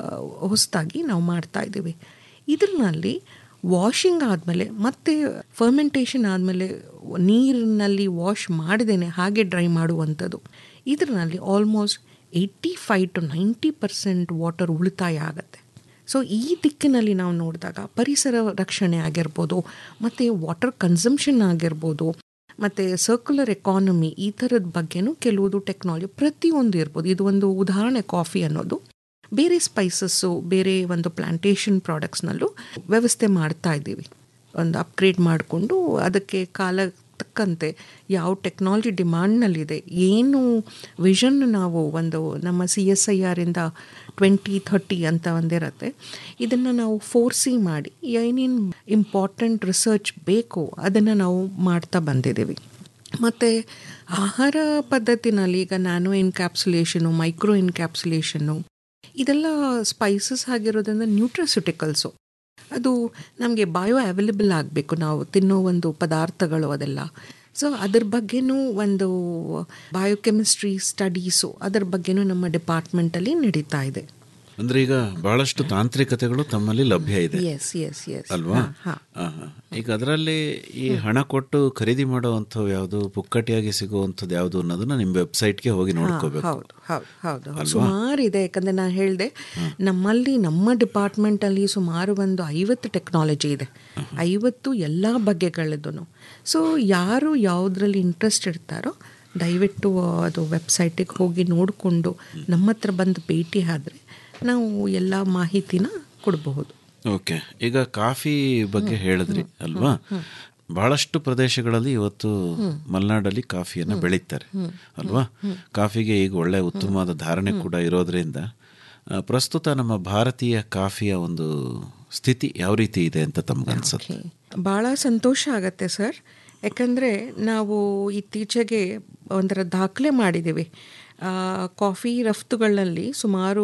ಹೊಸದಾಗಿ ನಾವು ಮಾಡ್ತಾ ಇದ್ದೀವಿ ಇದರಲ್ಲಿ ವಾಷಿಂಗ್ ಆದಮೇಲೆ ಮತ್ತೆ ಫರ್ಮೆಂಟೇಷನ್ ಆದಮೇಲೆ ನೀರಿನಲ್ಲಿ ವಾಶ್ ಮಾಡದೇನೆ ಹಾಗೆ ಡ್ರೈ ಮಾಡುವಂಥದ್ದು ಇದರಲ್ಲಿ almost eighty five to ninety percent water ಉಳಿತಾಯ ಆಗುತ್ತೆ ಸೊ ಈ ದಿಕ್ಕಿನಲ್ಲಿ ನಾವು ನೋಡಿದಾಗ ಪರಿಸರ ರಕ್ಷಣೆ ಆಗಿರ್ಬೋದು ಮತ್ತು ವಾಟರ್ ಕನ್ಸಂಪ್ಷನ್ ಆಗಿರ್ಬೋದು ಮತ್ತು ಸರ್ಕ್ಯುಲರ್ ಎಕಾನಮಿ ಈ ಥರದ ಬಗ್ಗೆನೂ ಕೆಲವುದು ಟೆಕ್ನಾಲಜಿ ಪ್ರತಿಯೊಂದು ಇರ್ಬೋದು ಇದು ಒಂದು ಉದಾಹರಣೆ ಕಾಫಿ ಅನ್ನೋದು ಬೇರೆ ಸ್ಪೈಸಸ್ಸು ಬೇರೆ ಒಂದು ಪ್ಲಾಂಟೇಶನ್ ಪ್ರಾಡಕ್ಟ್ಸ್ನಲ್ಲೂ ವ್ಯವಸ್ಥೆ ಮಾಡ್ತಾ ಇದ್ದೀವಿ ಒಂದು ಅಪ್ಗ್ರೇಡ್ ಮಾಡಿಕೊಂಡು ಅದಕ್ಕೆ ಕಾಲ ತಕ್ಕಂತೆ ಯಾವ ಟೆಕ್ನಾಲಜಿ ಡಿಮಾಂಡ್ನಲ್ಲಿದೆ ಏನು ವಿಷನ್ ನಾವು ಒಂದು ನಮ್ಮ ಸಿ ಎಸ್ ಐ ಆರಿಂದ ಟ್ವೆಂಟಿ ಥರ್ಟಿ ಅಂತ ಒಂದಿರತ್ತೆ ಇದನ್ನು ನಾವು ಫೋರ್ಸಿ ಮಾಡಿ ಏನೇನು ಇಂಪಾರ್ಟೆಂಟ್ ರಿಸರ್ಚ್ ಬೇಕು ಅದನ್ನು ನಾವು ಮಾಡ್ತಾ ಬಂದಿದ್ದೀವಿ ಮತ್ತು ಆಹಾರ ಪದ್ಧತಿನಲ್ಲಿ ಈಗ ನ್ಯಾನೋ ಇನ್ಕ್ಯಾಪ್ಸುಲೇಷನು ಮೈಕ್ರೋ ಇನ್ಕ್ಯಾಪ್ಸುಲೇಷನ್ನು ಇದೆಲ್ಲ ಸ್ಪೈಸಸ್ ಆಗಿರೋದ್ರಿಂದ ನ್ಯೂಟ್ರಸ್ಯುಟಿಕಲ್ಸು ಅದು ನಮಗೆ ಬಯೋ ಅವೈಲೇಬಲ್ ಆಗಬೇಕು ನಾವು ತಿನ್ನೋ ಒಂದು ಪದಾರ್ಥಗಳು ಅದೆಲ್ಲ ಸೊ ಅದ್ರ ಬಗ್ಗೆನೂ ಒಂದು ಬಯೋಕೆಮಿಸ್ಟ್ರಿ ಸ್ಟಡೀಸು ಅದ್ರ ಬಗ್ಗೆನೂ ನಮ್ಮ ಡಿಪಾರ್ಟ್ಮೆಂಟಲ್ಲಿ ನಡೀತಾ ಇದೆ ಅಂದ್ರೆ ಈಗ ಬಹಳಷ್ಟು ತಾಂತ್ರಿಕತೆಗಳು ತಮ್ಮಲ್ಲಿ ಲಭ್ಯ ಇದೆ ಎಸ್ ಎಸ್ ಎಸ್ ಅಲ್ವಾ ಆಹಾ. ಈಗ ಅದರಲ್ಲಿ ಈ ಹಣ ಕೊಟ್ಟು ಖರೀದಿ ಮಾಡುವಂಥವು ಯಾವುದು ಪುಕ್ಕಟಿಯಾಗಿ ಸಿಗುವಂಥದ್ದು ಯಾವುದು ಅನ್ನೋದನ್ನ ನಿಮ್ಮ ವೆಬ್ಸೈಟ್ಗೆ ಹೋಗಿ ನೋಡ್ಕೋಬೇಕು ಹೌದು ಹೌದು ಹೌದು ಹೌದು ಅಲ್ವಾ? ಸುಮಾರು ಇದೆ ಯಾಕಂದರೆ ನಾನು ಹೇಳಿದೆ ನಮ್ಮಲ್ಲಿ ನಮ್ಮ ಡಿಪಾರ್ಟ್ಮೆಂಟಲ್ಲಿ ಸುಮಾರು ಒಂದು ಐವತ್ತು ಟೆಕ್ನಾಲಜಿ ಇದೆ ಐವತ್ತು ಎಲ್ಲ ಬಗೆಗಳದ್ದು ಸೊ ಯಾರು ಯಾವುದ್ರಲ್ಲಿ ಇಂಟ್ರೆಸ್ಟ್ ಇರ್ತಾರೋ ದಯವಿಟ್ಟು ಅದು ವೆಬ್ಸೈಟಿಗೆ ಹೋಗಿ ನೋಡಿಕೊಂಡು ನಮ್ಮ ಹತ್ರ ಬಂದು ಭೇಟಿ ಆದರೆ ನಾವು ಎಲ್ಲ ಮಾಹಿತಿನ ಕೊಡಬಹುದು ಓಕೆ ಈಗ ಕಾಫಿ ಬಗ್ಗೆ ಹೇಳಿದ್ರಿ ಅಲ್ವಾ ಬಹಳಷ್ಟು ಪ್ರದೇಶಗಳಲ್ಲಿ ಇವತ್ತು ಮಲೆನಾಡಲ್ಲಿ ಕಾಫಿಯನ್ನು ಬೆಳೀತಾರೆ ಅಲ್ವಾ ಕಾಫಿಗೆ ಈಗ ಒಳ್ಳೆ ಉತ್ತಮವಾದ ಧಾರಣೆ ಕೂಡ ಇರೋದ್ರಿಂದ ಆ, ಪ್ರಸ್ತುತ ನಮ್ಮ ಭಾರತೀಯ ಕಾಫಿಯ ಒಂದು ಸ್ಥಿತಿ ಯಾವ ರೀತಿ ಇದೆ ಅಂತ ತಮ್ಗನ್ಸುತ್ತೆ ಭಾಳ ಸಂತೋಷ ಆಗತ್ತೆ ಸರ್ ಯಾಕಂದರೆ ನಾವು ಇತ್ತೀಚೆಗೆ ಒಂಥರ ದಾಖಲೆ ಮಾಡಿದ್ದೀವಿ ಆ, ಕಾಫಿ ರಫ್ತುಗಳಲ್ಲಿ ಸುಮಾರು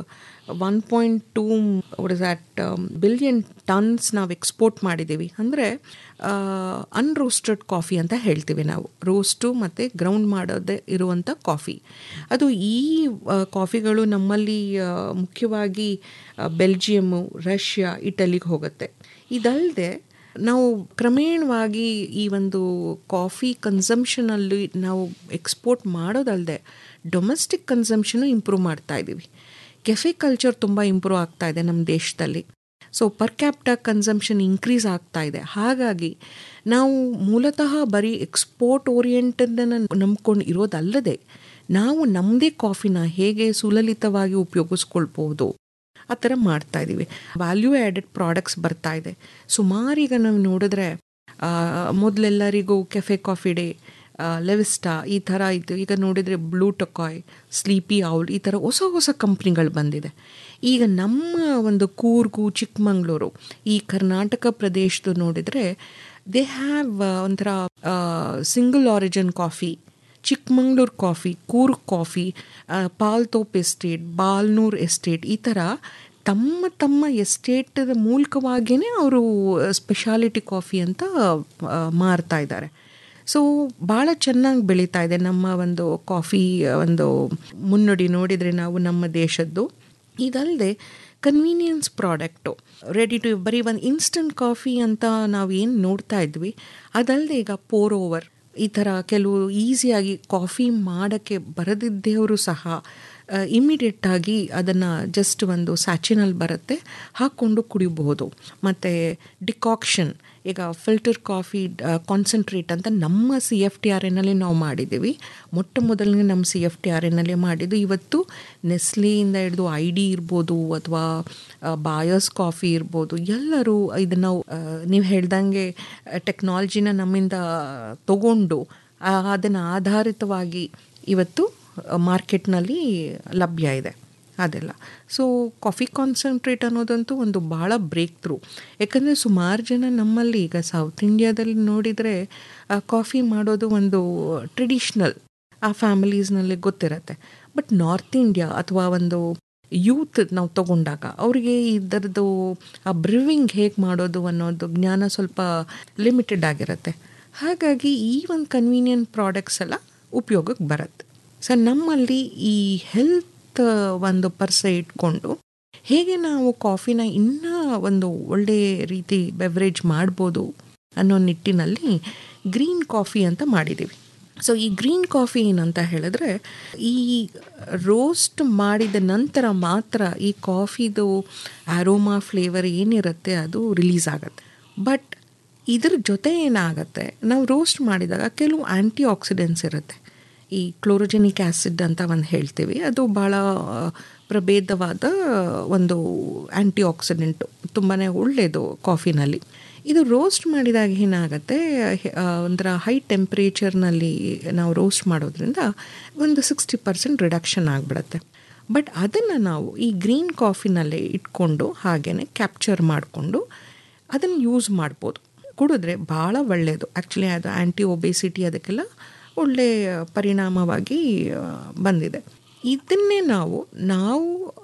one point two that billion tons ನಾವು ಎಕ್ಸ್ಪೋರ್ಟ್ ಮಾಡಿದ್ದೀವಿ ಅಂದರೆ ಅನ್ರೋಸ್ಟೆಡ್ ಕಾಫಿ ಅಂತ ಹೇಳ್ತೀವಿ ನಾವು ರೋಸ್ಟು ಮತ್ತು ಗ್ರೌಂಡ್ ಮಾಡೋದೇ ಇರುವಂಥ ಕಾಫಿ ಅದು ಈ ಆ, ಕಾಫಿಗಳು ನಮ್ಮಲ್ಲಿ ಆ, ಮುಖ್ಯವಾಗಿ ಆ, ಬೆಲ್ಜಿಯಮ್ಮು ರಷ್ಯಾ ಇಟಲಿಗೆ ಹೋಗುತ್ತೆ ಇದಲ್ಲದೆ ನಾವು ಕ್ರಮೇಣವಾಗಿ ಈ ಒಂದು ಕಾಫಿ ಕನ್ಸಂಪ್ಷನಲ್ಲಿ ನಾವು ಎಕ್ಸ್ಪೋರ್ಟ್ ಮಾಡೋದಲ್ಲದೆ ಡೊಮೆಸ್ಟಿಕ್ ಕನ್ಸಂಪ್ಷನು ಇಂಪ್ರೂವ್ ಮಾಡ್ತಾ ಇದ್ದೀವಿ ಕೆಫೆ ಕಲ್ಚರ್ ತುಂಬ ಇಂಪ್ರೂವ್ ಆಗ್ತಾ ಇದೆ ನಮ್ಮ ದೇಶದಲ್ಲಿ so per capita consumption increase ಆಗ್ತಾ ಇದೆ ಹಾಗಾಗಿ ನಾವು ಮೂಲತಃ ಬರೀ ಎಕ್ಸ್ಪೋರ್ಟ್ ಓರಿಯೆಂಟನ್ನು ನಂಬ್ಕೊಂಡು ಇರೋದಲ್ಲದೆ ನಾವು ನಮ್ಮದೇ ಕಾಫಿನ ಹೇಗೆ ಸುಲಲಿತವಾಗಿ ಉಪಯೋಗಿಸ್ಕೊಳ್ಬೋದು ಆ ಥರ ಮಾಡ್ತಾ ಇದ್ದೀವಿ ವ್ಯಾಲ್ಯೂ ಆ್ಯಡೆಡ್ ಪ್ರಾಡಕ್ಟ್ಸ್ ಬರ್ತಾ ಇದೆ ಸುಮಾರು ಈಗ ನಾವು ನೋಡಿದ್ರೆ ಮೊದಲೆಲ್ಲರಿಗೂ ಕೆಫೆ ಕಾಫಿ ಡೇ ಲೆವಿಸ್ಟಾ ಈ ಥರ ಇತ್ತು ಈಗ ನೋಡಿದರೆ ಬ್ಲೂ ಟೊಕಾಯ್ ಸ್ಲೀಪಿ ಔಲ್ ಈ ಥರ ಹೊಸ ಹೊಸ ಕಂಪ್ನಿಗಳು ಬಂದಿದೆ ಈಗ ನಮ್ಮ ಒಂದು ಕೂರ್ಗು ಚಿಕ್ಕಮಂಗ್ಳೂರು ಈ ಕರ್ನಾಟಕ ಪ್ರದೇಶದ ನೋಡಿದರೆ ದೇ ಹ್ಯಾವ್ ಒಂಥರ single origin coffee Chikmagalur coffee Coorg coffee Palthope estate Balnoor estate ಈ ಥರ ತಮ್ಮ ತಮ್ಮ ಎಸ್ಟೇಟದ ಮೂಲಕವಾಗಿಯೇ ಅವರು ಸ್ಪೆಷಾಲಿಟಿ ಕಾಫಿ ಅಂತ ಮಾರ್ತಾ ಇದ್ದಾರೆ ಸೊ ಭಾಳ ಚೆನ್ನಾಗಿ ಬೆಳೀತಾ ಇದೆ ನಮ್ಮ ಒಂದು ಕಾಫಿ ಒಂದು ಮುನ್ನುಡಿ ನೋಡಿದರೆ ನಾವು ನಮ್ಮ ದೇಶದ್ದು ಇದಲ್ಲದೆ ಕನ್ವೀನಿಯನ್ಸ್ ಪ್ರಾಡಕ್ಟು ರೆಡಿ ಟು ಬರೀ ಒಂದು ಇನ್ಸ್ಟಂಟ್ ಕಾಫಿ ಅಂತ ನಾವು ಏನು ನೋಡ್ತಾ ಇದ್ವಿ ಅದಲ್ಲದೆ ಈಗ ಪೋರ್ ಓವರ್ ಈ ಥರ ಕೆಲವು ಈಸಿಯಾಗಿ ಕಾಫಿ ಮಾಡೋಕ್ಕೆ ಬರದಿದ್ದವರು ಸಹ ಇಮಿಡಿಯೇಟಾಗಿ ಅದನ್ನು ಜಸ್ಟ್ ಒಂದು ಸ್ಯಾಚಿನಲ್ಲಿ ಬರುತ್ತೆ ಹಾಕ್ಕೊಂಡು ಕುಡಿಬಹುದು ಮತ್ತು ಡಿಕಾಕ್ಷನ್ ಈಗ ಫಿಲ್ಟರ್ ಕಾಫಿ ಕಾನ್ಸಂಟ್ರೇಟ್ ಅಂತ ನಮ್ಮ ಸಿ ಎಫ್ ಟಿ ಆರ್ ಎನ್ನಲ್ಲಿ ನಾವು ಮಾಡಿದ್ದೀವಿ ಮೊಟ್ಟ ಮೊದಲನೇ ನಮ್ಮ ಸಿ ಎಫ್ ಟಿ ಆರ್ ಎನ್ನಲ್ಲಿ ಮಾಡಿದ್ದು ಇವತ್ತು ನೆಸ್ಲೆಯಿಂದ ಹಿಡಿದು ಐ ಡಿ ಇರ್ಬೋದು ಅಥವಾ ಬಾಯಸ್ ಕಾಫಿ ಇರ್ಬೋದು ಎಲ್ಲರೂ ಇದನ್ನು ನೀವು ಹೇಳ್ದಂಗೆ ಟೆಕ್ನಾಲಜಿನ ನಮ್ಮಿಂದ ತಗೊಂಡು ಅದನ್ನು ಆಧಾರಿತವಾಗಿ ಇವತ್ತು ಮಾರ್ಕೆಟ್ನಲ್ಲಿ ಲಭ್ಯ ಇದೆ ಅದೆಲ್ಲ ಸೊ ಕಾಫಿ ಕಾನ್ಸಂಟ್ರೇಟ್ ಅನ್ನೋದಂತೂ ಒಂದು ಭಾಳ ಬ್ರೇಕ್ ಥ್ರೂ ಯಾಕಂದರೆ ಸುಮಾರು ಜನ ನಮ್ಮಲ್ಲಿ ಈಗ ಸೌತ್ ಇಂಡಿಯಾದಲ್ಲಿ ನೋಡಿದರೆ ಕಾಫಿ ಮಾಡೋದು ಒಂದು ಟ್ರೆಡಿಷ್ನಲ್ ಆ ಫ್ಯಾಮಿಲೀಸ್ನಲ್ಲಿ ಗೊತ್ತಿರತ್ತೆ ಬಟ್ ನಾರ್ತ್ ಇಂಡಿಯಾ ಅಥವಾ ಒಂದು ಯೂತ್ ನಾವು ತಗೊಂಡಾಗ ಅವರಿಗೆ ಇದರದ್ದು ಆ ಬ್ರಿವಿಂಗ್ ಹೇಗೆ ಮಾಡೋದು ಅನ್ನೋದು ಜ್ಞಾನ ಸ್ವಲ್ಪ ಲಿಮಿಟೆಡ್ ಆಗಿರುತ್ತೆ ಹಾಗಾಗಿ ಈ ಒಂದು ಕನ್ವೀನಿಯಂಟ್ ಪ್ರಾಡಕ್ಟ್ಸ್ ಎಲ್ಲ ಉಪಯೋಗಕ್ಕೆ ಬರುತ್ತೆ ಸೊ ನಮ್ಮಲ್ಲಿ ಈ ಹೆಲ್ತ್ ಒಂದು ಪರ್ಸೆ ಇಟ್ಕೊಂಡು ಹೇಗೆ ನಾವು ಕಾಫಿನ ಇನ್ನೂ ಒಂದು ಒಳ್ಳೆಯ ರೀತಿ ಬೆವರೇಜ್ ಮಾಡ್ಬೋದು ಅನ್ನೋ ನಿಟ್ಟಿನಲ್ಲಿ ಗ್ರೀನ್ ಕಾಫಿ ಅಂತ ಮಾಡಿದ್ದೀವಿ ಸೊ ಈ ಗ್ರೀನ್ ಕಾಫಿ ಏನಂತ ಹೇಳಿದ್ರೆ ಈ ರೋಸ್ಟ್ ಮಾಡಿದ ನಂತರ ಮಾತ್ರ ಈ ಕಾಫಿದು ಆರೋಮಾ ಫ್ಲೇವರ್ ಏನಿರುತ್ತೆ ಅದು ರಿಲೀಸ್ ಆಗುತ್ತೆ ಬಟ್ ಇದ್ರ ಜೊತೆ ಏನಾಗುತ್ತೆ ನಾವು ರೋಸ್ಟ್ ಮಾಡಿದಾಗ ಕೆಲವು ಆ್ಯಂಟಿ ಆಕ್ಸಿಡೆಂಟ್ಸ್ ಇರುತ್ತೆ ಈ ಕ್ಲೋರೋಜೆನಿಕ್ ಆ್ಯಸಿಡ್ ಅಂತ ಒಂದು ಹೇಳ್ತೀವಿ ಅದು ಭಾಳ ಪ್ರಭೇದವಾದ ಒಂದು ಆ್ಯಂಟಿ ಆಕ್ಸಿಡೆಂಟು ತುಂಬಾ ಒಳ್ಳೆಯದು ಕಾಫಿನಲ್ಲಿ ಇದು ರೋಸ್ಟ್ ಮಾಡಿದಾಗ ಏನಾಗುತ್ತೆ ಒಂಥರ ಹೈ ಟೆಂಪ್ರೇಚರ್ನಲ್ಲಿ ನಾವು ರೋಸ್ಟ್ ಮಾಡೋದ್ರಿಂದ ಒಂದು ಸಿಕ್ಸ್ಟಿ ಪರ್ಸೆಂಟ್ ರಿಡಕ್ಷನ್ ಆಗಿಬಿಡುತ್ತೆ ಬಟ್ ಅದನ್ನು ನಾವು ಈ ಗ್ರೀನ್ ಕಾಫಿನಲ್ಲೇ ಇಟ್ಕೊಂಡು ಹಾಗೇ ಕ್ಯಾಪ್ಚರ್ ಮಾಡಿಕೊಂಡು ಅದನ್ನು ಯೂಸ್ ಮಾಡ್ಬೋದು ಕುಡಿದ್ರೆ ಭಾಳ ಒಳ್ಳೆಯದು ಆ್ಯಕ್ಚುಲಿ ಅದು ಆ್ಯಂಟಿ ಒಬೇಸಿಟಿ ಅದಕ್ಕೆಲ್ಲ ಒಳ್ಳೆಯ ಪರಿಣಾಮವಾಗಿ ಬಂದಿದೆ ಇದನ್ನೇ ನಾವು ನಾವು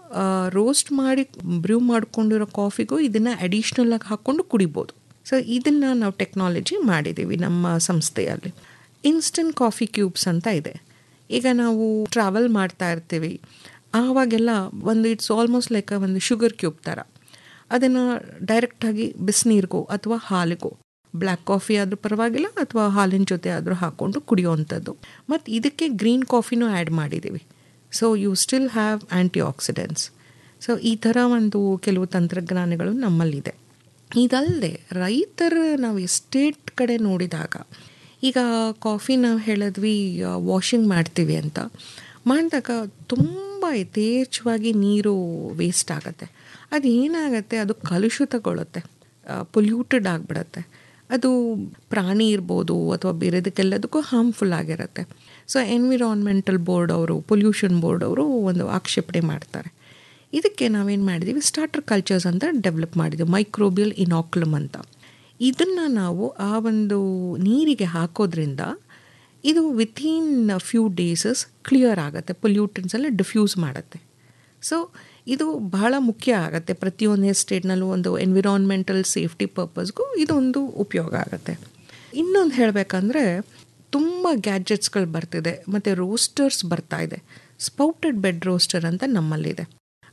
ರೋಸ್ಟ್ ಮಾಡಿ ಬ್ರ್ಯೂ ಮಾಡ್ಕೊಂಡಿರೋ ಕಾಫಿಗೂ ಇದನ್ನು ಅಡಿಷ್ನಲಾಗಿ ಹಾಕ್ಕೊಂಡು ಕುಡಿಬೋದು ಸೊ ಇದನ್ನು ನಾವು ಟೆಕ್ನಾಲಜಿ ಮಾಡಿದ್ದೀವಿ ನಮ್ಮ ಸಂಸ್ಥೆಯಲ್ಲಿ ಇನ್ಸ್ಟಂಟ್ ಕಾಫಿ ಕ್ಯೂಬ್ಸ್ ಅಂತ ಇದೆ ಈಗ ನಾವು ಟ್ರಾವೆಲ್ ಮಾಡ್ತಾ ಇರ್ತೀವಿ ಆವಾಗೆಲ್ಲ ಒಂದು ಇಟ್ಸ್ ಆಲ್ಮೋಸ್ಟ್ ಲೈಕ್ ಒಂದು ಶುಗರ್ ಕ್ಯೂಬ್ ಥರ ಅದನ್ನು ಡೈರೆಕ್ಟಾಗಿ ಬಿಸಿನೀರಿಗೋ ಅಥವಾ ಹಾಲಿಗೋ ಬ್ಲ್ಯಾಕ್ ಕಾಫಿ ಆದರೂ ಪರವಾಗಿಲ್ಲ ಅಥವಾ ಹಾಲಿನ ಜೊತೆ ಆದರೂ ಹಾಕ್ಕೊಂಡು ಕುಡಿಯೋವಂಥದ್ದು ಮತ್ತು ಇದಕ್ಕೆ ಗ್ರೀನ್ ಕಾಫಿನೂ ಆ್ಯಡ್ ಮಾಡಿದ್ದೀವಿ so you still have antioxidants so ಈ ಥರ ಒಂದು ಕೆಲವು ತಂತ್ರಜ್ಞಾನಗಳು ನಮ್ಮಲ್ಲಿದೆ ಇದಲ್ಲದೆ ರೈತರ ನಾವು ಎಸ್ಟೇಟ್ ಕಡೆ ನೋಡಿದಾಗ ಈಗ ಕಾಫಿ ನಾವು ಹೇಳಿದ್ವಿ ವಾಷಿಂಗ್ ಮಾಡ್ತೀವಿ ಅಂತ ಮಾಡಿದಾಗ ತುಂಬ ಯಥೇಚ್ಛವಾಗಿ ನೀರು ವೇಸ್ಟ್ ಆಗುತ್ತೆ ಅದು ಏನಾಗುತ್ತೆ ಅದು ಕಲುಷಿತಗೊಳ್ಳುತ್ತೆ ಪೊಲ್ಯೂಟೆಡ್ ಆಗಿಬಿಡತ್ತೆ ಅದು ಪ್ರಾಣಿ ಇರ್ಬೋದು ಅಥವಾ ಬೇರೆದಕ್ಕೆಲ್ಲದಕ್ಕೂ ಹಾರ್ಮ್ಫುಲ್ ಆಗಿರುತ್ತೆ ಸೊ ಎನ್ವಿರಾನ್ಮೆಂಟಲ್ ಬೋರ್ಡ್ ಅವರು ಪೊಲ್ಯೂಷನ್ ಬೋರ್ಡ್ ಅವರು ಒಂದು ಆಕ್ಷೇಪಣೆ ಮಾಡ್ತಾರೆ ಇದಕ್ಕೆ ನಾವೇನು ಮಾಡಿದ್ದೀವಿ ಸ್ಟಾರ್ಟರ್ ಕಲ್ಚರ್ಸ್ ಅಂತ ಡೆವಲಪ್ ಮಾಡಿದ್ದೀವಿ ಮೈಕ್ರೋಬಿಯಲ್ ಇನಾಕ್ಲಮ್ ಅಂತ ಇದನ್ನು ನಾವು ಆ ಒಂದು ನೀರಿಗೆ ಹಾಕೋದ್ರಿಂದ ಇದು ವಿತಿನ್ ಫ್ಯೂ ಡೇಸಸ್ ಕ್ಲಿಯರ್ ಆಗುತ್ತೆ ಪೊಲ್ಯೂಟನ್ಸ್ ಎಲ್ಲ ಡಿಫ್ಯೂಸ್ ಮಾಡುತ್ತೆ ಸೊ ಇದು ಬಹಳ ಮುಖ್ಯ ಆಗುತ್ತೆ ಪ್ರತಿಯೊಂದು ಎಸ್ಟೇಟ್ನಲ್ಲೂ ಒಂದು ಎನ್ವಿರಾನ್ಮೆಂಟಲ್ ಸೇಫ್ಟಿ ಪರ್ಪಸ್ಗೂ ಇದೊಂದು ಉಪಯೋಗ ಆಗುತ್ತೆ ಇನ್ನೊಂದು ಹೇಳಬೇಕಂದ್ರೆ ತುಂಬ ಗ್ಯಾಜೆಟ್ಸ್ಗಳು ಬರ್ತಿದೆ ಮತ್ತು ರೋಸ್ಟರ್ಸ್ ಬರ್ತಾ ಇದೆ ಸ್ಪೌಟೆಡ್ ಬೆಡ್ ರೋಸ್ಟರ್ ಅಂತ ನಮ್ಮಲ್ಲಿದೆ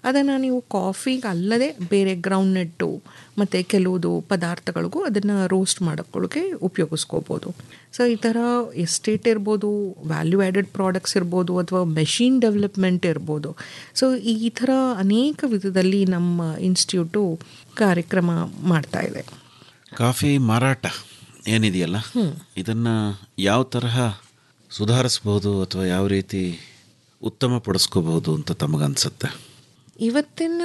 ಅದನ್ನು ನೀವು ಕಾಫಿಗೆ ಅಲ್ಲದೆ ಬೇರೆ ಗ್ರೌಂಡ್ನೆಟ್ಟು ಮತ್ತು ಕೆಲವುದು ಪದಾರ್ಥಗಳಿಗೂ ಅದನ್ನು ರೋಸ್ಟ್ ಮಾಡೋಕ್ಕೆ ಉಪಯೋಗಿಸ್ಕೋಬೋದು ಸೊ ಈ ಥರ ಎಸ್ಟೇಟ್ ಇರ್ಬೋದು ವ್ಯಾಲ್ಯೂ ಆ್ಯಡೆಡ್ ಪ್ರಾಡಕ್ಟ್ಸ್ ಇರ್ಬೋದು ಅಥವಾ ಮೆಷಿನ್ ಡೆವಲಪ್ಮೆಂಟ್ ಇರ್ಬೋದು ಸೊ ಈ ಥರ ಅನೇಕ ವಿಧದಲ್ಲಿ ನಮ್ಮ ಇನ್ಸ್ಟಿಟ್ಯೂಟು ಕಾರ್ಯಕ್ರಮ ಮಾಡ್ತಾ ಇದೆ ಕಾಫಿ ಮಾರಾಟ ಏನಿದೆಯಲ್ಲ ಇದನ್ನು ಯಾವ ತರಹ ಸುಧಾರಿಸ್ಬೋದು ಅಥವಾ ಯಾವ ರೀತಿ ಉತ್ತಮ ಪಡಿಸ್ಕೋಬಹುದು ಅಂತ ತಮಗನ್ಸುತ್ತೆ ಇವತ್ತಿನ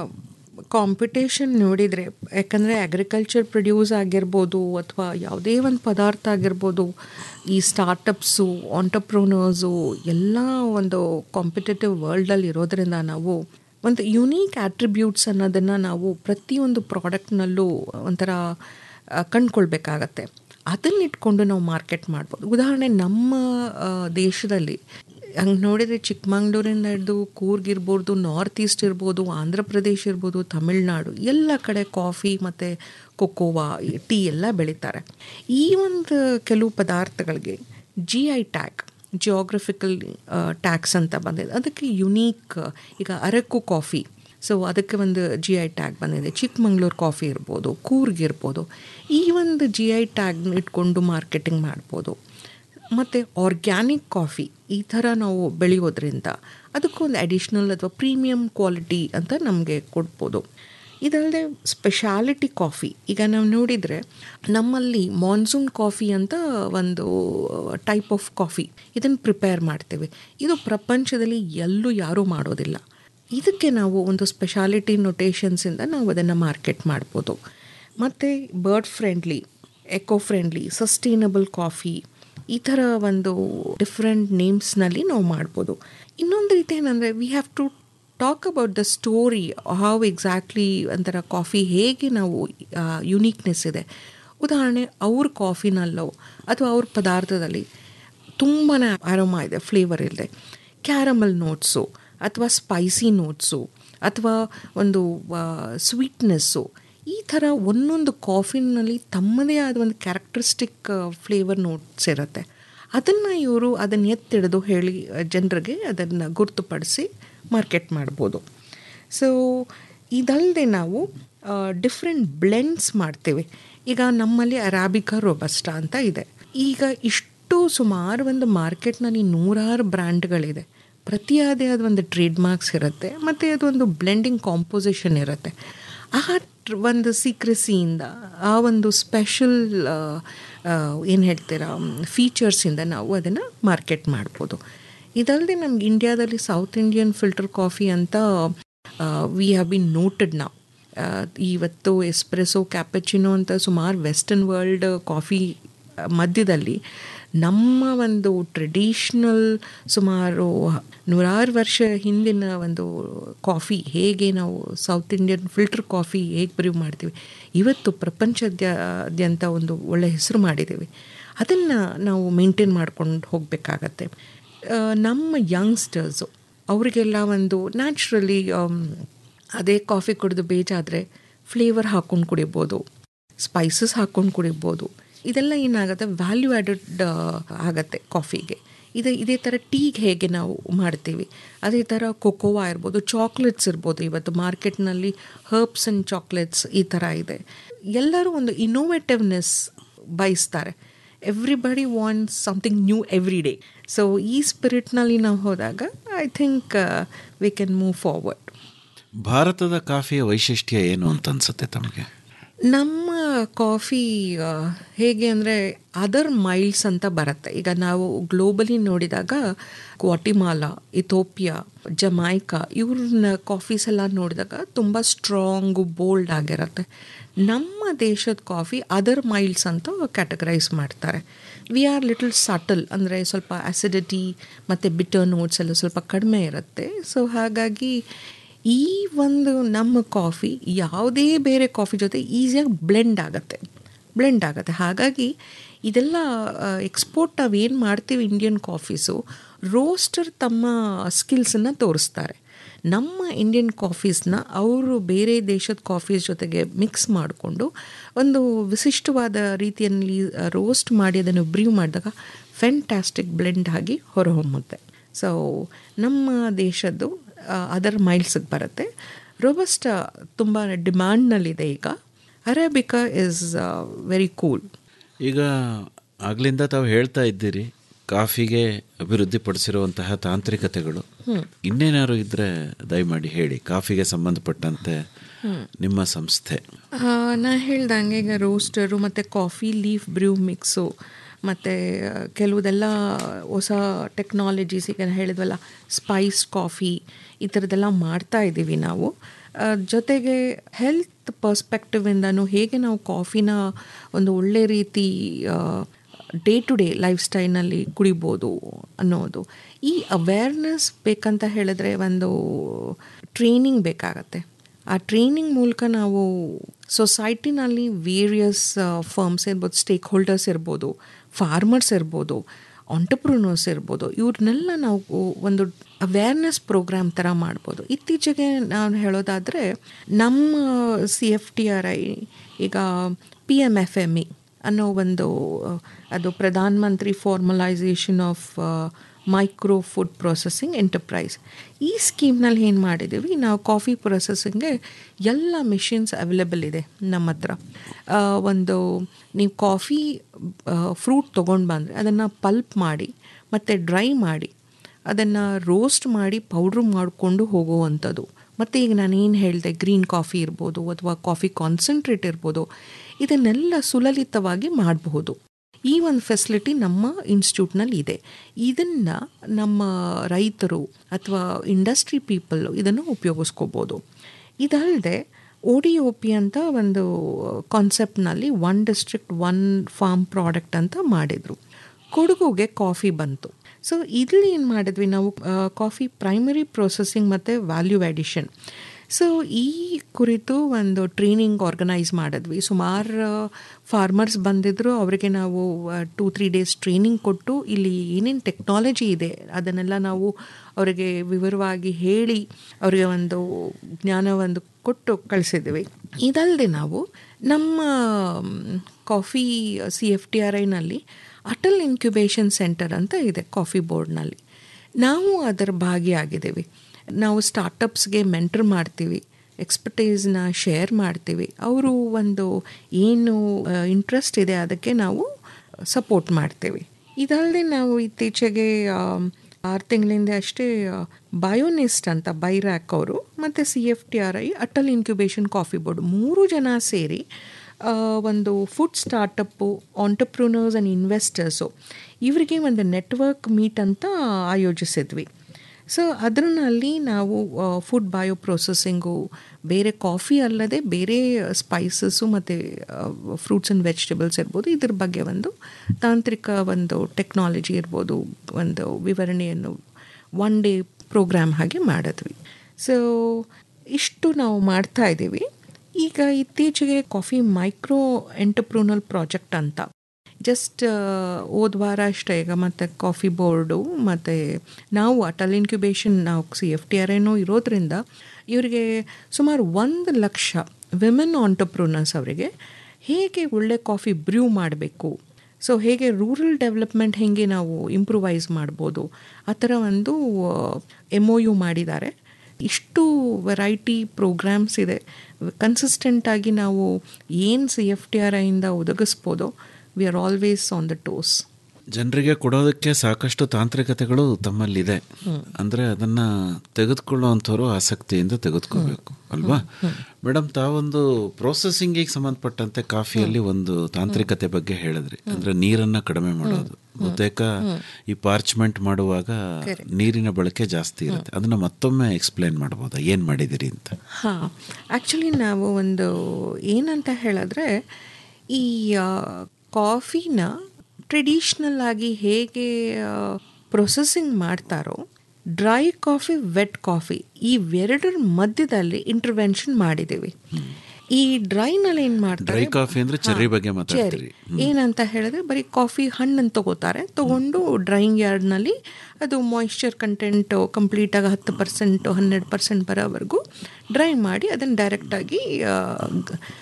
ಕಾಂಪಿಟೇಷನ್ ನೋಡಿದರೆ ಯಾಕಂದರೆ ಅಗ್ರಿಕಲ್ಚರ್ ಪ್ರೊಡ್ಯೂಸ್ ಆಗಿರ್ಬೋದು ಅಥವಾ ಯಾವುದೇ ಒಂದು ಪದಾರ್ಥ ಆಗಿರ್ಬೋದು ಈ ಸ್ಟಾರ್ಟಪ್ಸು ಆಂಟರ್ಪ್ರೋನರ್ಸು ಎಲ್ಲ ಒಂದು ಕಾಂಪಿಟೇಟಿವ್ ವರ್ಲ್ಡಲ್ಲಿ ಇರೋದರಿಂದ ನಾವು ಒಂದು ಯುನೀಕ್ ಆಟ್ರಿಬ್ಯೂಟ್ಸ್ ಅನ್ನೋದನ್ನು ನಾವು ಪ್ರತಿಯೊಂದು ಪ್ರಾಡಕ್ಟ್ನಲ್ಲೂ ಒಂಥರ ಆ, ಕಂಡ್ಕೊಳ್ಬೇಕಾಗತ್ತೆ ಅದನ್ನ ಇಟ್ಕೊಂಡು ನಾವು ಮಾರ್ಕೆಟ್ ಮಾಡ್ಬೋದು ಉದಾಹರಣೆ ನಮ್ಮ ಆ, ದೇಶದಲ್ಲಿ ಹಂಗೆ ನೋಡಿದರೆ ಚಿಕ್ಕಮಂಗ್ಳೂರಿಂದ ಹಿಡಿದು ಕೂರ್ಗ್ ಇರ್ಬೋದು ನಾರ್ತ್ ಈಸ್ಟ್ ಇರ್ಬೋದು ಆಂಧ್ರ ಪ್ರದೇಶ ಇರ್ಬೋದು ತಮಿಳ್ನಾಡು ಎಲ್ಲ ಕಡೆ ಕಾಫಿ ಮತ್ತು ಕೊಕೋವಾ ಟೀ ಎಲ್ಲ ಬೆಳೀತಾರೆ ಈ ಒಂದು ಕೆಲವು ಪದಾರ್ಥಗಳಿಗೆ G I tag geographical tax ಅಂತ ಬಂದಿದೆ ಅದಕ್ಕೆ ಯುನೀಕ್ ಈಗ ಅರಕು ಕಾಫಿ ಸೊ ಅದಕ್ಕೆ ಒಂದು ಜಿ ಐ ಟ್ಯಾಗ್ ಬಂದಿದೆ ಚಿಕ್ಕಮಂಗ್ಳೂರು ಕಾಫಿ ಇರ್ಬೋದು ಕೂರ್ಗ್ ಇರ್ಬೋದು ಈ ಒಂದು ಜಿ ಐ ಟ್ಯಾಗ್ನ ಇಟ್ಕೊಂಡು ಮಾರ್ಕೆಟಿಂಗ್ ಮಾಡ್ಬೋದು ಮತ್ತು ಆರ್ಗ್ಯಾನಿಕ್ ಕಾಫಿ ಈ ಥರ ನಾವು ಬೆಳೆಯೋದ್ರಿಂದ ಅದಕ್ಕೊಂದು ಅಡಿಷ್ನಲ್ ಅಥವಾ ಪ್ರೀಮಿಯಂ ಕ್ವಾಲಿಟಿ ಅಂತ ನಮಗೆ ಕೊಡ್ಬೋದು ಇದಲ್ಲದೆ ಸ್ಪೆಷಾಲಿಟಿ ಕಾಫಿ ಈಗ ನಾವು ನೋಡಿದರೆ ನಮ್ಮಲ್ಲಿ ಮಾನ್ಸೂನ್ ಕಾಫಿ ಅಂತ ಒಂದು ಟೈಪ್ ಆಫ್ ಕಾಫಿ ಇದನ್ನು ಪ್ರಿಪೇರ್ ಮಾಡ್ತೇವೆ ಇದು ಪ್ರಪಂಚದಲ್ಲಿ ಎಲ್ಲೂ ಯಾರೂ ಮಾಡೋದಿಲ್ಲ ಇದಕ್ಕೆ ನಾವು ಒಂದು ಸ್ಪೆಷಾಲಿಟಿ ನೊಟೇಷನ್ಸಿಂದ ನಾವು ಅದನ್ನು ಮಾರ್ಕೆಟ್ ಮಾಡ್ಬೋದು ಮತ್ತು bird friendly eco friendly sustainable coffee ಈ ಥರ ಒಂದು ಡಿಫ್ರೆಂಟ್ ನೇಮ್ಸ್ನಲ್ಲಿ ನಾವು ಮಾಡ್ಬೋದು ಇನ್ನೊಂದು ರೀತಿ ಏನಂದರೆ we have to talk about the story how exactly ಒಂಥರ ಕಾಫಿ ಹೇಗೆ ನಾವು ಯುನೀಕ್ನೆಸ್ ಇದೆ ಉದಾಹರಣೆ ಅವ್ರ ಕಾಫಿನಲ್ಲೋ ಅಥವಾ ಅವ್ರ ಪದಾರ್ಥದಲ್ಲಿ ತುಂಬಾ ಆರಾಮ ಇದೆ ಫ್ಲೇವರ್ ಇಲ್ಲದೆ ಕ್ಯಾರಮಲ್ ನೋಟ್ಸು ಅಥವಾ ಸ್ಪೈಸಿ ನೋಟ್ಸು ಅಥವಾ ಒಂದು ಸ್ವೀಟ್ನೆಸ್ಸು ಈ ಥರ ಒಂದೊಂದು ಕಾಫಿನಲ್ಲಿ ತಮ್ಮದೇ ಆದ ಒಂದು ಕ್ಯಾರೆಕ್ಟರಿಸ್ಟಿಕ್ ಫ್ಲೇವರ್ ನೋಟ್ಸ್ ಇರುತ್ತೆ ಅದನ್ನು ಇವರು ಅದನ್ನು ಎತ್ತಿಡಿದು ಹೇಳಿ ಜನರಿಗೆ ಅದನ್ನು ಗುರುತುಪಡಿಸಿ ಮಾರ್ಕೆಟ್ ಮಾಡ್ಬೋದು ಸೊ ಇದಲ್ಲದೆ ನಾವು ಡಿಫ್ರೆಂಟ್ ಬ್ಲೆಂಡ್ಸ್ ಮಾಡ್ತೇವೆ ಈಗ ನಮ್ಮಲ್ಲಿ ಅರಾಬಿಕಾ ರೊಬಸ್ಟಾ ಅಂತ ಇದೆ ಈಗ ಇಷ್ಟು ಸುಮಾರು ಒಂದು ಮಾರ್ಕೆಟ್ನಲ್ಲಿ ನೂರಾರು ಬ್ರ್ಯಾಂಡ್ಗಳಿದೆ ಪ್ರತಿಯಾದೇ ಆದ ಒಂದು ಟ್ರೇಡ್ ಮಾರ್ಕ್ಸ್ ಇರುತ್ತೆ ಮತ್ತು ಅದೊಂದು ಬ್ಲೆಂಡಿಂಗ್ ಕಾಂಪೋಸಿಷನ್ ಇರುತ್ತೆ ಆ ಟ್ರ್- ಒಂದು ಸೀಕ್ರೆಸಿಯಿಂದ ಆ ಒಂದು ಸ್ಪೆಷಲ್ ಏನು ಹೇಳ್ತೀರಾ ಫೀಚರ್ಸಿಂದ ನಾವು ಅದನ್ನು ಮಾರ್ಕೆಟ್ ಮಾಡ್ಬೋದು ಇದಲ್ಲದೆ ನಮ್ಗೆ ಇಂಡಿಯಾದಲ್ಲಿ ಸೌತ್ ಇಂಡಿಯನ್ ಫಿಲ್ಟರ್ ಕಾಫಿ ಅಂತ ವಿ ಹ್ಯಾವ್ ಬಿನ್ ನೋಟೆಡ್ ನಾವು ಇವತ್ತು ಎಸ್ಪ್ರೆಸೋ ಕ್ಯಾಪಚಿನೋ ಅಂತ ಸುಮಾರು ವೆಸ್ಟರ್ನ್ ವರ್ಲ್ಡ್ ಕಾಫಿ ಮಧ್ಯದಲ್ಲಿ ನಮ್ಮ ಒಂದು ಟ್ರೆಡಿಷ್ನಲ್ ಸುಮಾರು ನೂರಾರು ವರ್ಷ ಹಿಂದಿನ ಒಂದು ಕಾಫಿ ಹೇಗೆ ನಾವು ಸೌತ್ ಇಂಡಿಯನ್ ಫಿಲ್ಟರ್ ಕಾಫಿ ಹೇಗೆ ಬ್ರೀವ್ ಮಾಡ್ತೀವಿ ಇವತ್ತು ಪ್ರಪಂಚದಾದ್ಯಂತ ಒಂದು ಒಳ್ಳೆ ಹೆಸರು ಮಾಡಿದ್ದೀವಿ ಅದನ್ನು ನಾವು ಮೇಂಟೈನ್ ಮಾಡ್ಕೊಂಡು ಹೋಗಬೇಕಾಗತ್ತೆ ನಮ್ಮ ಯಂಗ್ಸ್ಟರ್ಸು ಅವರಿಗೆಲ್ಲ ಒಂದು ನ್ಯಾಚುರಲಿ ಅದೇ ಕಾಫಿ ಕುಡಿದು ಬೇಜಾದರೆ ಫ್ಲೇವರ್ ಹಾಕ್ಕೊಂಡು ಕುಡಿಬೋದು ಸ್ಪೈಸಸ್ ಹಾಕ್ಕೊಂಡು ಕುಡಿಬೋದು ಇದೆಲ್ಲ ಏನಾಗುತ್ತೆ ವ್ಯಾಲ್ಯೂ ಆ್ಯಡೆಡ್ ಆಗತ್ತೆ ಕಾಫಿಗೆ ಇದು ಇದೇ ಥರ ಟೀಗೆ ಹೇಗೆ ನಾವು ಮಾಡ್ತೀವಿ ಅದೇ ಥರ ಕೊಕೋವಾ ಇರ್ಬೋದು ಚಾಕ್ಲೇಟ್ಸ್ ಇರ್ಬೋದು ಇವತ್ತು ಮಾರ್ಕೆಟ್ನಲ್ಲಿ ಹರ್ಬ್ಸ್ ಆ್ಯಂಡ್ ಚಾಕ್ಲೇಟ್ಸ್ ಈ ಥರ ಇದೆ ಎಲ್ಲರೂ ಒಂದು ಇನೋವೇಟಿವ್ನೆಸ್ ಬಯಸ್ತಾರೆ everybody wants something new every day so ಈ ಸ್ಪಿರಿಟ್ನಲ್ಲಿ ನಾವು ಹೋದಾಗ I think we can move forward ಭಾರತದ ಕಾಫಿಯ ವೈಶಿಷ್ಟ್ಯ ಏನು ಅಂತ ಅನ್ಸುತ್ತೆ ತಮಗೆ ನಮ್ಮ ಕಾಫಿ ಆ, ಹೇಗೆ ಅಂದರೆ ಅದರ್ ಮೈಲ್ಡ್ಸ್ ಅಂತ ಬರುತ್ತೆ ಈಗ ನಾವು ಗ್ಲೋಬಲಿ ನೋಡಿದಾಗ ಗ್ವಾಟಿಮಾಲಾ ಇಥೋಪಿಯಾ ಜಮೈಕಾ ಇವ್ರನ್ನ ಕಾಫೀಸ್ ಎಲ್ಲ ನೋಡಿದಾಗ ತುಂಬ ಸ್ಟ್ರಾಂಗು ಬೋಲ್ಡ್ ಆಗಿರುತ್ತೆ ನಮ್ಮ ದೇಶದ ಕಾಫಿ ಅದರ್ ಮೈಲ್ಡ್ಸ್ ಅಂತ ಕ್ಯಾಟಗರೈಸ್ ಮಾಡ್ತಾರೆ ವಿ ಆರ್ ಲಿಟಲ್ ಸಟಲ್ ಅಂದರೆ ಸ್ವಲ್ಪ ಆಸಿಡಿಟಿ ಮತ್ತು ಬಿಟರ್ ನೋಟ್ಸ್ ಎಲ್ಲ ಸ್ವಲ್ಪ ಕಡಿಮೆ ಇರುತ್ತೆ ಸೊ ಹಾಗಾಗಿ ಈ ಒಂದು ನಮ್ಮ ಕಾಫಿ ಯಾವುದೇ ಬೇರೆ ಕಾಫಿ ಜೊತೆ ಈಸಿಯಾಗಿ ಬ್ಲೆಂಡ್ ಆಗುತ್ತೆ ಬ್ಲೆಂಡ್ ಆಗುತ್ತೆ ಹಾಗಾಗಿ ಇದೆಲ್ಲ ಎಕ್ಸ್ಪೋರ್ಟ್ ನಾವು ಏನು ಮಾಡ್ತೀವಿ ಇಂಡಿಯನ್ ಕಾಫೀಸು ರೋಸ್ಟರ್ ತಮ್ಮ ಸ್ಕಿಲ್ಸನ್ನು ತೋರಿಸ್ತಾರೆ ನಮ್ಮ ಇಂಡಿಯನ್ ಕಾಫೀಸ್ನ ಅವರು ಬೇರೆ ದೇಶದ ಕಾಫೀಸ್ ಜೊತೆಗೆ ಮಿಕ್ಸ್ ಮಾಡಿಕೊಂಡು ಒಂದು ವಿಶಿಷ್ಟವಾದ ರೀತಿಯಲ್ಲಿ ರೋಸ್ಟ್ ಮಾಡಿ ಅದನ್ನು ಬ್ರೀವ್ ಮಾಡಿದಾಗ ಫೆಂಟ್ಯಾಸ್ಟಿಕ್ ಬ್ಲೆಂಡ್ ಆಗಿ ಹೊರಹೊಮ್ಮುತ್ತೆ ಸೊ ನಮ್ಮ ದೇಶದ್ದು ಅದರ್ ಮೈಲ್ಸಿಗೆ ಬರುತ್ತೆ ರೋಬಸ್ಟ ತುಂಬ ಡಿಮ್ಯಾಂಡ್ನಲ್ಲಿದೆ ಈಗ ಅರೇಬಿಕಾ ಇಸ್ ವೆರಿ ಕೂಲ್ ಈಗ ಆಗ್ಲಿಂದ ತಾವು ಹೇಳ್ತಾ ಇದ್ದೀರಿ ಕಾಫಿಗೆ ಅಭಿವೃದ್ಧಿಪಡಿಸಿರುವಂತಹ ತಾಂತ್ರಿಕತೆಗಳು ಹ್ಮ್. ಇನ್ನೇನಾದ್ರು ಇದ್ರೆ ದಯಮಾಡಿ ಹೇಳಿ ಕಾಫಿಗೆ ಸಂಬಂಧಪಟ್ಟಂತೆ ಹ್ಮ್. ನಿಮ್ಮ ಸಂಸ್ಥೆ ಆ, ನಾ ಹೇಳ್ದಂಗೆ ಈಗ ರೋಸ್ಟರು ಮತ್ತು ಕಾಫಿ ಲೀಫ್ ಬ್ರ್ಯೂ ಮಿಕ್ಸು ಮತ್ತು ಕೆಲವುದೆಲ್ಲ ಹೊಸ ಟೆಕ್ನಾಲಜೀಸ್ ಈಗ ಹೇಳಿದ್ವಲ್ಲ ಸ್ಪೈಸ್ ಕಾಫಿ ಈ ಥರದ್ದೆಲ್ಲ ಮಾಡ್ತಾ ಇದ್ದೀವಿ ನಾವು ಆ, ಜೊತೆಗೆ ಹೆಲ್ತ್ ಪರ್ಸ್ಪೆಕ್ಟಿವಿಂದನೂ ಹೇಗೆ ನಾವು ಕಾಫಿನ ಒಂದು ಒಳ್ಳೆ ರೀತಿ ಡೇ ಟು ಡೇ ಲೈಫ್ ಸ್ಟೈಲ್ನಲ್ಲಿ ಕುಡಿಬೋದು ಅನ್ನೋದು ಈ ಅವೇರ್ನೆಸ್ ಬೇಕಂತ ಹೇಳಿದ್ರೆ ಒಂದು ಟ್ರೈನಿಂಗ್ ಬೇಕಾಗತ್ತೆ ಆ ಟ್ರೈನಿಂಗ್ ಮೂಲಕ ನಾವು ಸೊಸೈಟಿನಲ್ಲಿ ವೇರಿಯಸ್ ಫರ್ಮ್ಸ್ ಇರ್ಬೋದು ಸ್ಟೇಕ್ ಹೋಲ್ಡರ್ಸ್ ಇರ್ಬೋದು ಫಾರ್ಮರ್ಸ್ ಇರ್ಬೋದು ಆಂಟರ್ಪ್ರೂನರ್ಸ್ ಇರ್ಬೋದು ಇವ್ರನ್ನೆಲ್ಲ ನಾವು ಒಂದು ಅವೇರ್ನೆಸ್ ಪ್ರೋಗ್ರಾಮ್ ಥರ ಮಾಡ್ಬೋದು ಇತ್ತೀಚೆಗೆ ನಾನು ಹೇಳೋದಾದರೆ ನಮ್ಮ C F T R I ಈಗ P M F M E ಅನ್ನೋ ಒಂದು ಅಹ್, ಅದು Pradhan Mantri formalisation of micro food processing enterprise ಈ ಸ್ಕೀಮ್ನಲ್ಲಿ ಏನು ಮಾಡಿದ್ದೀವಿ ನಾವು ಕಾಫಿ ಪ್ರೊಸೆಸಿಂಗ್ಗೆ ಎಲ್ಲ ಮಿಷಿನ್ಸ್ ಅವೈಲೇಬಲ್ ಇದೆ ನಮ್ಮ ಹತ್ರ ಆ, ಒಂದು ನೀವು ಕಾಫಿ ಫ್ರೂಟ್ ತೊಗೊಂಡು ಬಂದರೆ ಅದನ್ನು ಪಲ್ಪ್ ಮಾಡಿ ಮತ್ತು ಡ್ರೈ ಮಾಡಿ ಅದನ್ನು ರೋಸ್ಟ್ ಮಾಡಿ ಪೌಡ್ರ್ ಮಾಡಿಕೊಂಡು ಹೋಗುವಂಥದ್ದು ಮತ್ತು ಈಗ ನಾನು ಏನು ಹೇಳಿದೆ ಗ್ರೀನ್ ಕಾಫಿ ಇರ್ಬೋದು ಅಥವಾ ಕಾಫಿ ಕಾನ್ಸಂಟ್ರೇಟ್ ಇರ್ಬೋದು ಇದನ್ನೆಲ್ಲ ಸುಲಲಿತವಾಗಿ ಮಾಡಬಹುದು ಈ ಒಂದು ಫೆಸಿಲಿಟಿ ನಮ್ಮ ಇನ್ಸ್ಟಿಟ್ಯೂಟ್ನಲ್ಲಿ ಇದೆ ಇದನ್ನು ನಮ್ಮ ರೈತರು ಅಥವಾ ಇಂಡಸ್ಟ್ರಿ ಪೀಪಲ್ ಇದನ್ನು ಉಪಯೋಗಿಸ್ಕೋಬೋದು ಇದಲ್ಲದೆ ಒ ಡಿ ಒ ಪಿ ಅಂತ ಒಂದು ಕಾನ್ಸೆಪ್ಟ್ನಲ್ಲಿ one district one farm product ಅಂತ ಮಾಡಿದರು ಕೊಡಗುಗೆ ಕಾಫಿ ಬಂತು ಸೊ ಇಲ್ಲಿ ಏನು ಮಾಡಿದ್ವಿ ನಾವು ಕಾಫಿ ಪ್ರೈಮರಿ ಪ್ರೊಸೆಸಿಂಗ್ ಮತ್ತು ವ್ಯಾಲ್ಯೂ ಅಡಿಷನ್ ಸೊ ಈ ಕುರಿತು ಒಂದು ಟ್ರೈನಿಂಗ್ ಆರ್ಗನೈಸ್ ಮಾಡಿದ್ವಿ ಸುಮಾರು ಫಾರ್ಮರ್ಸ್ ಬಂದಿದ್ದರು ಅವರಿಗೆ ನಾವು ಟೂ ತ್ರೀ ಡೇಸ್ ಟ್ರೈನಿಂಗ್ ಕೊಟ್ಟು ಇಲ್ಲಿ ಏನೇನು ಟೆಕ್ನಾಲಜಿ ಇದೆ ಅದನ್ನೆಲ್ಲ ನಾವು ಅವರಿಗೆ ವಿವರವಾಗಿ ಹೇಳಿ ಅವರಿಗೆ ಒಂದು ಜ್ಞಾನ ಒಂದು ಕೊಟ್ಟು ಕಳಿಸಿದ್ವಿ ಇದಲ್ಲದೆ ನಾವು ನಮ್ಮ coffee C F T R ಐನಲ್ಲಿ ಅಟಲ್ ಇನ್ಕ್ಯುಬೇಷನ್ ಸೆಂಟರ್ ಅಂತ ಇದೆ ಕಾಫಿ ಬೋರ್ಡ್ನಲ್ಲಿ ನಾವು ಅದರ ಭಾಗಿಯಾಗಿದ್ದೀವಿ ನಾವು ಸ್ಟಾರ್ಟಪ್ಸ್ಗೆ ಮೆಂಟರ್ ಮಾಡ್ತೀವಿ ಎಕ್ಸ್ಪರ್ಟೈಸ್ನ ಶೇರ್ ಮಾಡ್ತೀವಿ ಅವರು ಒಂದು ಏನು ಇಂಟ್ರೆಸ್ಟ್ ಇದೆ ಅದಕ್ಕೆ ನಾವು ಸಪೋರ್ಟ್ ಮಾಡ್ತೀವಿ ಇದಲ್ಲದೆ ನಾವು ಇತ್ತೀಚೆಗೆ ಆರು ತಿಂಗಳಿಂದ ಅಷ್ಟೇ ಬಯೋನಿಸ್ಟ್ ಅಂತ ಬೈರ್ಯಾಕ್ ಅವರು ಮತ್ತು C F T R I Atal incubation coffee board ಮೂರು ಜನ ಸೇರಿ ಆ, ಒಂದು food startup entrepreneurs and investors ಇವರಿಗೆ ಒಂದು ನೆಟ್ವರ್ಕ್ ಮೀಟ್ ಅಂತ ಆಯೋಜಿಸಿದ್ವಿ ಸೊ ಅದರಲ್ಲಿ ನಾವು ಫುಡ್ ಬಯೋ ಪ್ರೊಸೆಸಿಂಗು ಬೇರೆ ಕಾಫಿ ಅಲ್ಲದೆ ಬೇರೆ ಸ್ಪೈಸಸ್ಸು ಮತ್ತು ಫ್ರೂಟ್ಸ್ ಆ್ಯಂಡ್ ವೆಜಿಟೇಬಲ್ಸ್ ಇರ್ಬೋದು ಇದ್ರ ಬಗ್ಗೆ ಒಂದು ತಾಂತ್ರಿಕ ಒಂದು ಟೆಕ್ನಾಲಜಿ ಇರ್ಬೋದು ಒಂದು ವಿವರಣೆಯನ್ನು ಒನ್ ಡೇ ಪ್ರೋಗ್ರಾಮ್ ಹಾಗೆ ಮಾಡಿದ್ವಿ ಸೊ ಇಷ್ಟು ನಾವು ಮಾಡ್ತಾ ಇದ್ದೀವಿ ಈಗ ಇತ್ತೀಚೆಗೆ ಕಾಫಿ ಮೈಕ್ರೋ ಎಂಟರ್ಪ್ರೂನಲ್ ಪ್ರಾಜೆಕ್ಟ್ ಅಂತ ಜಸ್ಟ್ ಹೋದ ವಾರ ಅಷ್ಟೇ ಈಗ ಮತ್ತು ಕಾಫಿ ಬೋರ್ಡು ಮತ್ತು ನಾವು ಅಟಲ್ ಇನ್ಕ್ಯುಬೇಷನ್ ನಾವು ಸಿ ಎಫ್ ಟಿ ಆರ್ ಏನೋ ಇರೋದ್ರಿಂದ ಇವರಿಗೆ ಸುಮಾರು ಒಂದು ಲಕ್ಷ ವಿಮೆನ್ ಆಂಟರ್ಪ್ರೂನರ್ಸ್ ಅವರಿಗೆ ಹೇಗೆ ಒಳ್ಳೆ ಕಾಫಿ ಬ್ರ್ಯೂ ಮಾಡಬೇಕು ಸೊ ಹೇಗೆ ರೂರಲ್ ಡೆವಲಪ್ಮೆಂಟ್ ಹೇಗೆ ನಾವು ಇಂಪ್ರೂವೈಸ್ ಮಾಡ್ಬೋದು ಆ ಥರ ಒಂದು ಎಮ್ ಒ ಯು ಮಾಡಿದ್ದಾರೆ ಇಷ್ಟು ವೆರೈಟಿ ಪ್ರೋಗ್ರಾಮ್ಸ್ ಇದೆ ಕನ್ಸಿಸ್ಟೆಂಟಾಗಿ ನಾವು ಏನು ಸಿ ಎಫ್ ಟಿ ಆರ್ ಐಯಿಂದ ಒದಗಿಸ್ಬೋದೋ we are always on the toes ಜನರಿಗೆ ಕೊಡೋದಕ್ಕೆ ಸಾಕಷ್ಟು ತಾಂತ್ರಿಕತೆಗಳು ತಮ್ಮಲ್ಲಿದೆ ಅಂದರೆ ಅದನ್ನು ತೆಗೆದುಕೊಳ್ಳುವಂಥವ್ರು ಆಸಕ್ತಿಯಿಂದ ತೆಗೆದುಕೋಬೇಕು ಅಲ್ವಾ ಮೇಡಮ್ ತಾವೊಂದು ಪ್ರೊಸೆಸಿಂಗಿಗೆ ಸಂಬಂಧಪಟ್ಟಂತೆ ಕಾಫಿಯಲ್ಲಿ ಒಂದು ತಾಂತ್ರಿಕತೆ ಬಗ್ಗೆ ಹೇಳಿದ್ರಿ ಅಂದರೆ ನೀರನ್ನು ಕಡಿಮೆ ಮಾಡೋದು ಬಹುತೇಕ ಈ ಪಾರ್ಚ್ಮೆಂಟ್ ಮಾಡುವಾಗ ನೀರಿನ ಬಳಕೆ ಜಾಸ್ತಿ ಇರುತ್ತೆ ಅದನ್ನು ಮತ್ತೊಮ್ಮೆ ಎಕ್ಸ್ಪ್ಲೇನ್ ಮಾಡ್ಬೋದಾ ಏನು ಮಾಡಿದಿರಿ ಅಂತ ಹಾಂ ಆ್ಯಕ್ಚುಲಿ ನಾವು ಒಂದು ಏನಂತ ಹೇಳಿದ್ರೆ ಈ ಕಾಫಿನ ಟ್ರೆಡಿಷ್ನಲ್ ಆಗಿ ಹೇಗೆ ಪ್ರೊಸೆಸಿಂಗ್ ಮಾಡ್ತಾರೋ ಡ್ರೈ ಕಾಫಿ ವೆಟ್ ಕಾಫಿ ಈ ಎರಡರ ಮಧ್ಯದಲ್ಲಿ ಇಂಟರ್ವೆನ್ಷನ್ ಮಾಡಿದ್ದೀವಿ ಈ ಡ್ರೈನಲ್ಲಿ ಏನು ಮಾಡ್ತಾರೆ ಡ್ರೈ ಕಾಫಿ ಅಂದ್ರೆ ಚೆರ್ರಿ ಹಾ, ಬಗ್ಗೆ ಮಾತಾಡ್ತೀರಿ. ಚೆರ್ರಿ. ಏನಂತ ಹೇಳಿದ್ರೆ ಬರೀ ಕಾಫಿ ಹಣ್ಣನ್ನು ತಗೋತಾರೆ ತಗೊಂಡು ಡ್ರೈಯಿಂಗ್ ಯಾರ್ಡ್ನಲ್ಲಿ ಅದು ಮಾಯಿಶ್ಚರ್ ಕಂಟೆಂಟು ಕಂಪ್ಲೀಟಾಗಿ ಹತ್ತು ಪರ್ಸೆಂಟು ಹನ್ನೆರಡು ಪರ್ಸೆಂಟ್ ಬರೋವರೆಗೂ ಡ್ರೈ ಮಾಡಿ ಅದನ್ನು ಡೈರೆಕ್ಟಾಗಿ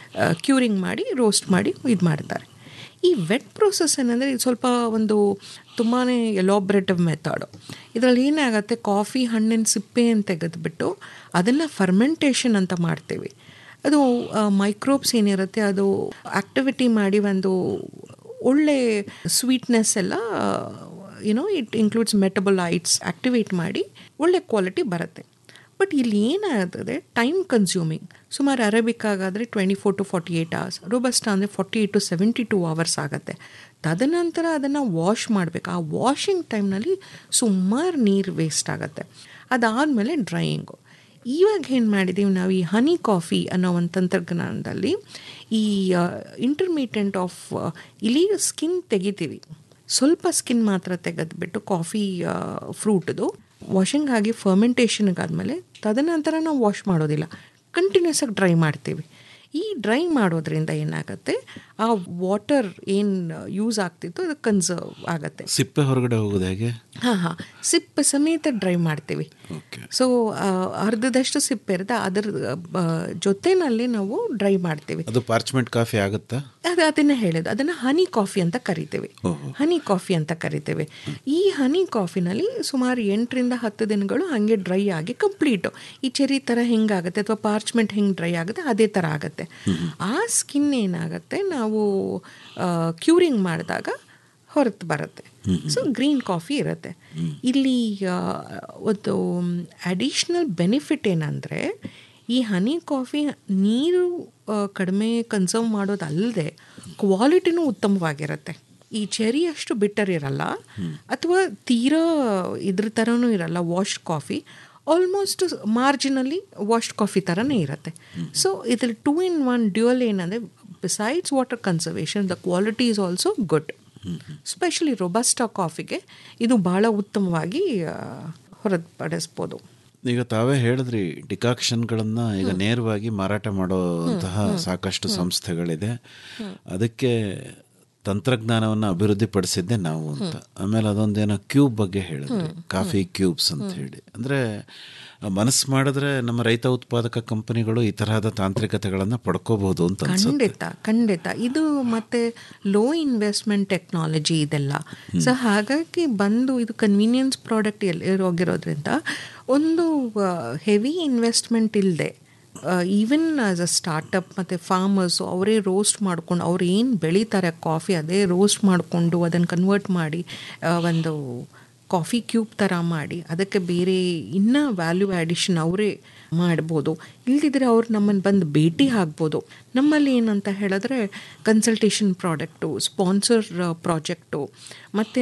ಕ್ಯೂರಿಂಗ್ ಮಾಡಿ ರೋಸ್ಟ್ ಮಾಡಿ ಇದು ಮಾಡ್ತಾರೆ ಈ ವೆಟ್ ಪ್ರೊಸೆಸ್ ಏನಂದರೆ ಇದು ಸ್ವಲ್ಪ ಒಂದು ತುಂಬಾ ಎಲಾಬ್ರೇಟಿವ್ ಮೆಥಡು ಇದರಲ್ಲಿ ಏನಾಗುತ್ತೆ ಕಾಫಿ ಹಣ್ಣಿನ ಸಿಪ್ಪೆಯನ್ನು ತೆಗೆದುಬಿಟ್ಟು ಅದನ್ನು ಫರ್ಮೆಂಟೇಷನ್ ಅಂತ ಮಾಡ್ತೀವಿ ಅದು ಮೈಕ್ರೋಬ್ಸ್ ಏನಿರುತ್ತೆ ಅದು ಆಕ್ಟಿವಿಟಿ ಮಾಡಿ ಒಂದು ಒಳ್ಳೆ ಸ್ವೀಟ್ನೆಸ್ ಎಲ್ಲ you know it includes metabolites activate ಮಾಡಿ ಒಳ್ಳೆ ಕ್ವಾಲಿಟಿ ಬರುತ್ತೆ ಬಟ್ ಇಲ್ಲಿ ಏನಾಗ್ತದೆ ಟೈಮ್ ಕನ್ಸ್ಯೂಮಿಂಗ್ ಸುಮಾರು ಅರೇಬಿಕ್ ಆಗಾದರೆ twenty four to forty eight hours robusta ಅಂದರೆ forty eight to seventy two hours ಆಗುತ್ತೆ ತದನಂತರ ಅದನ್ನು ವಾಶ್ ಮಾಡಬೇಕು ಆ ವಾಷಿಂಗ್ ಟೈಮ್ನಲ್ಲಿ ಸುಮಾರು ನೀರು ವೇಸ್ಟ್ ಆಗುತ್ತೆ ಅದಾದಮೇಲೆ ಡ್ರೈಯಿಂಗು ಇವಾಗ ಏನು ಮಾಡಿದ್ದೀವಿ ನಾವು ಈ ಹನಿ ಕಾಫಿ ಅನ್ನೋ ಒಂದು ತಂತ್ರಜ್ಞಾನದಲ್ಲಿ ಈ ಇಂಟರ್ಮೀಡಿಯಂಟ್ ಆಫ್ ಇಲ್ಲಿ ಸ್ಕಿನ್ ತೆಗಿತೀವಿ ಸ್ವಲ್ಪ ಸ್ಕಿನ್ ಮಾತ್ರ ತೆಗೆದುಬಿಟ್ಟು ಕಾಫಿ ಫ್ರೂಟ್ದು ವಾಷಿಂಗ್ ಆಗಿ ಫರ್ಮೆಂಟೇಷನ್ಗಾದ್ಮೇಲೆ ತದನಂತರ ನಾವು ವಾಶ್ ಮಾಡೋದಿಲ್ಲ ಕಂಟಿನ್ಯೂಸ್ ಆಗಿ ಡ್ರೈ ಮಾಡ್ತೀವಿ ಈ ಡ್ರೈ ಮಾಡೋದ್ರಿಂದ ಏನಾಗುತ್ತೆ ಆ ವಾಟರ್ ಏನು ಯೂಸ್ ಆಗ್ತಿತ್ತು ಅದು ಕನ್ಸರ್ವ್ ಆಗುತ್ತೆ ಸಿಪ್ಪೆ ಹೊರಗಡೆ ಹೋಗೋದು ಹೇಗೆ ಹಾಂ ಹಾಂ ಸಿಪ್ಪೆ ಸಮೇತ ಡ್ರೈ ಮಾಡ್ತೀವಿ ಸೊ ಅರ್ಧದಷ್ಟು ಸಿಪ್ಪೆ ಇರುತ್ತೆ ಅದರ ಬ- ಜೊತೆನಲ್ಲಿ ನಾವು ಡ್ರೈ ಮಾಡ್ತೀವಿ ಅದು ಪಾರ್ಚ್ಮೆಂಟ್ ಕಾಫಿ ಆಗುತ್ತಾ ಅದು ಅದನ್ನ ಹೇಳೋದು ಅದನ್ನು ಹನಿ ಕಾಫಿ ಅಂತ ಕರಿತೇವೆ ಹನಿ ಕಾಫಿ ಅಂತ ಕರಿತೇವೆ ಈ ಹನಿ ಕಾಫಿನಲ್ಲಿ ಸುಮಾರು ಎಂಟರಿಂದ ಹತ್ತು ದಿನಗಳು ಹಾಗೆ ಡ್ರೈ ಆಗಿ ಕಂಪ್ಲೀಟು ಈ ಚೆರಿ ಥರ ಹೆಂಗಾಗುತ್ತೆ ಅಥವಾ ಪಾರ್ಚ್ಮೆಂಟ್ ಹೆಂಗೆ ಡ್ರೈ ಆಗುತ್ತೆ ಅದೇ ಥರ ಆಗುತ್ತೆ ಆ ಸ್ಕಿನ್ ಏನಾಗುತ್ತೆ ನಾವು ಕ್ಯೂರಿಂಗ್ ಮಾಡಿದಾಗ ಹೊರತು ಬರುತ್ತೆ ಸೊ ಗ್ರೀನ್ ಕಾಫಿ ಇರುತ್ತೆ ಇಲ್ಲಿ ಆ, ಒಂದು ಅಡಿಷ್ನಲ್ ಬೆನಿಫಿಟ್ ಏನಂದರೆ ಈ ಹನಿ ಕಾಫಿ ನೀರು ಆ, ಕಡಿಮೆ ಕನ್ಸರ್ವ್ ಮಾಡೋದಲ್ಲದೆ ಕ್ವಾಲಿಟಿನೂ ಉತ್ತಮವಾಗಿರುತ್ತೆ ಈ ಚೆರಿ ಅಷ್ಟು ಬಿಟ್ಟರ್ ಇರಲ್ಲ ಅಥವಾ ತೀರಾ ಇದ್ರ ಥರನೂ ಇರಲ್ಲ washed coffee almost marginally washed coffee ಥರನೇ ಇರುತ್ತೆ ಸೊ ಇದ್ರ ಟೂ ಇನ್ ಒನ್ ಡ್ಯೂಯಲ್ ಏನಂದರೆ besides water conservation the quality is also good specially robusta ಕಾಫಿಗೆ ಇದು ಭಾಳ ಉತ್ತಮವಾಗಿ ಆ, ಹೊರತುಪಡಿಸ್ಬೋದು ಈಗ ತಾವೇ ಹೇಳಿದ್ರಿ ಡಿಕಾಕ್ಷನ್ಗಳನ್ನು ಈಗ ನೇರವಾಗಿ ಮಾರಾಟ ಮಾಡುವಂತಹ ಸಾಕಷ್ಟು ಸಂಸ್ಥೆಗಳಿದೆ ಅದಕ್ಕೆ ತಂತ್ರಜ್ಞಾನವನ್ನು ಅಭಿವೃದ್ಧಿಪಡಿಸಿದ್ದೆ ನಾವು ಅಂತ ಆಮೇಲೆ ಅದೊಂದೇನೋ ಕ್ಯೂಬ್ ಬಗ್ಗೆ ಹೇಳಿದ್ರಿ ಕಾಫಿ ಕ್ಯೂಬ್ಸ್ ಅಂತ ಹೇಳಿ ಅಂದರೆ ಮನಸ್ಸು ಮಾಡಿದ್ರೆ ನಮ್ಮ ರೈತ ಉತ್ಪಾದಕ ಕಂಪನಿಗಳು ಈ ತರಹದ ತಾಂತ್ರಿಕತೆಗಳನ್ನು ಪಡ್ಕೋಬಹುದು ಅಂತ ಅನ್ಸುತ್ತೆ ಖಂಡಿತ ಖಂಡಿತ ಇದು ಮತ್ತೆ ಲೋ ಇನ್ವೆಸ್ಟ್ಮೆಂಟ್ ಟೆಕ್ನಾಲಜಿ ಇದೆಲ್ಲ ಸೊ ಹಾಗಾಗಿ ಬಂದು ಇದು ಕನ್ವೀನಿಯನ್ಸ್ ಪ್ರಾಡಕ್ಟ್ ಎಲ್ಲಿ ಹೋಗಿರೋದ್ರಿಂದ ಒಂದು ಹೆವಿ ಇನ್ವೆಸ್ಟ್ಮೆಂಟ್ ಇಲ್ಲದೆ ಈವನ್ ಆಸ್ ಅ ಸ್ಟಾರ್ಟಪ್ ಮತ್ತು ಫಾರ್ಮರ್ಸು ಅವರೇ ರೋಸ್ಟ್ ಮಾಡ್ಕೊಂಡು ಅವ್ರು ಏನು ಬೆಳೀತಾರೆ ಕಾಫಿ ಅದೇ ರೋಸ್ಟ್ ಮಾಡಿಕೊಂಡು ಅದನ್ನು ಕನ್ವರ್ಟ್ ಮಾಡಿ ಆ, ಒಂದು ಕಾಫಿ ಕ್ಯೂಬ್ ಥರ ಮಾಡಿ ಅದಕ್ಕೆ ಬೇರೆ ಇನ್ನೂ ವ್ಯಾಲ್ಯೂ ಆ್ಯಡಿಷನ್ ಅವರೇ ಮಾಡ್ಬೋದು ಇಲ್ದಿದ್ರೆ ಅವ್ರು ನಮ್ಮನ್ನು ಬಂದು ಭೇಟಿ ಆಗ್ಬೋದು ನಮ್ಮಲ್ಲಿ ಏನಂತ ಹೇಳಿದ್ರೆ ಕನ್ಸಲ್ಟೇಷನ್ ಪ್ರಾಡಕ್ಟು ಸ್ಪಾನ್ಸರ್ ಪ್ರಾಜೆಕ್ಟು ಮತ್ತು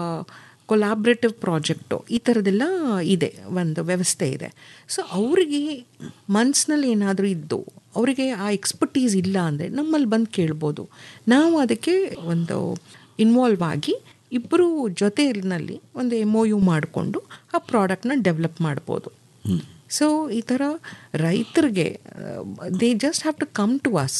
ಕೊಲಾಬ್ರೇಟಿವ್ ಪ್ರಾಜೆಕ್ಟು ಈ ಥರದ್ದೆಲ್ಲ ಇದೆ ಒಂದು ವ್ಯವಸ್ಥೆ ಇದೆ ಸೊ ಅವರಿಗೆ ಮನ್ಸಿನಲ್ಲಿ ಏನಾದರೂ ಇದ್ದು ಅವರಿಗೆ ಆ ಎಕ್ಸ್ಪರ್ಟೀಸ್ ಇಲ್ಲ ಅಂದರೆ ನಮ್ಮಲ್ಲಿ ಬಂದು ಕೇಳ್ಬೋದು ನಾವು ಅದಕ್ಕೆ ಒಂದು ಇನ್ವಾಲ್ವ್ ಆಗಿ ಇಬ್ಬರು ಜೊತೆಯಲ್ಲಿ ಒಂದು ಎಮ್ ಒ ಯು ಮಾಡಿಕೊಂಡು ಆ ಪ್ರಾಡಕ್ಟ್ನ ಡೆವಲಪ್ ಮಾಡ್ಬೋದು ಸೊ ಈ ಥರ ರೈತರಿಗೆ they just have to come to us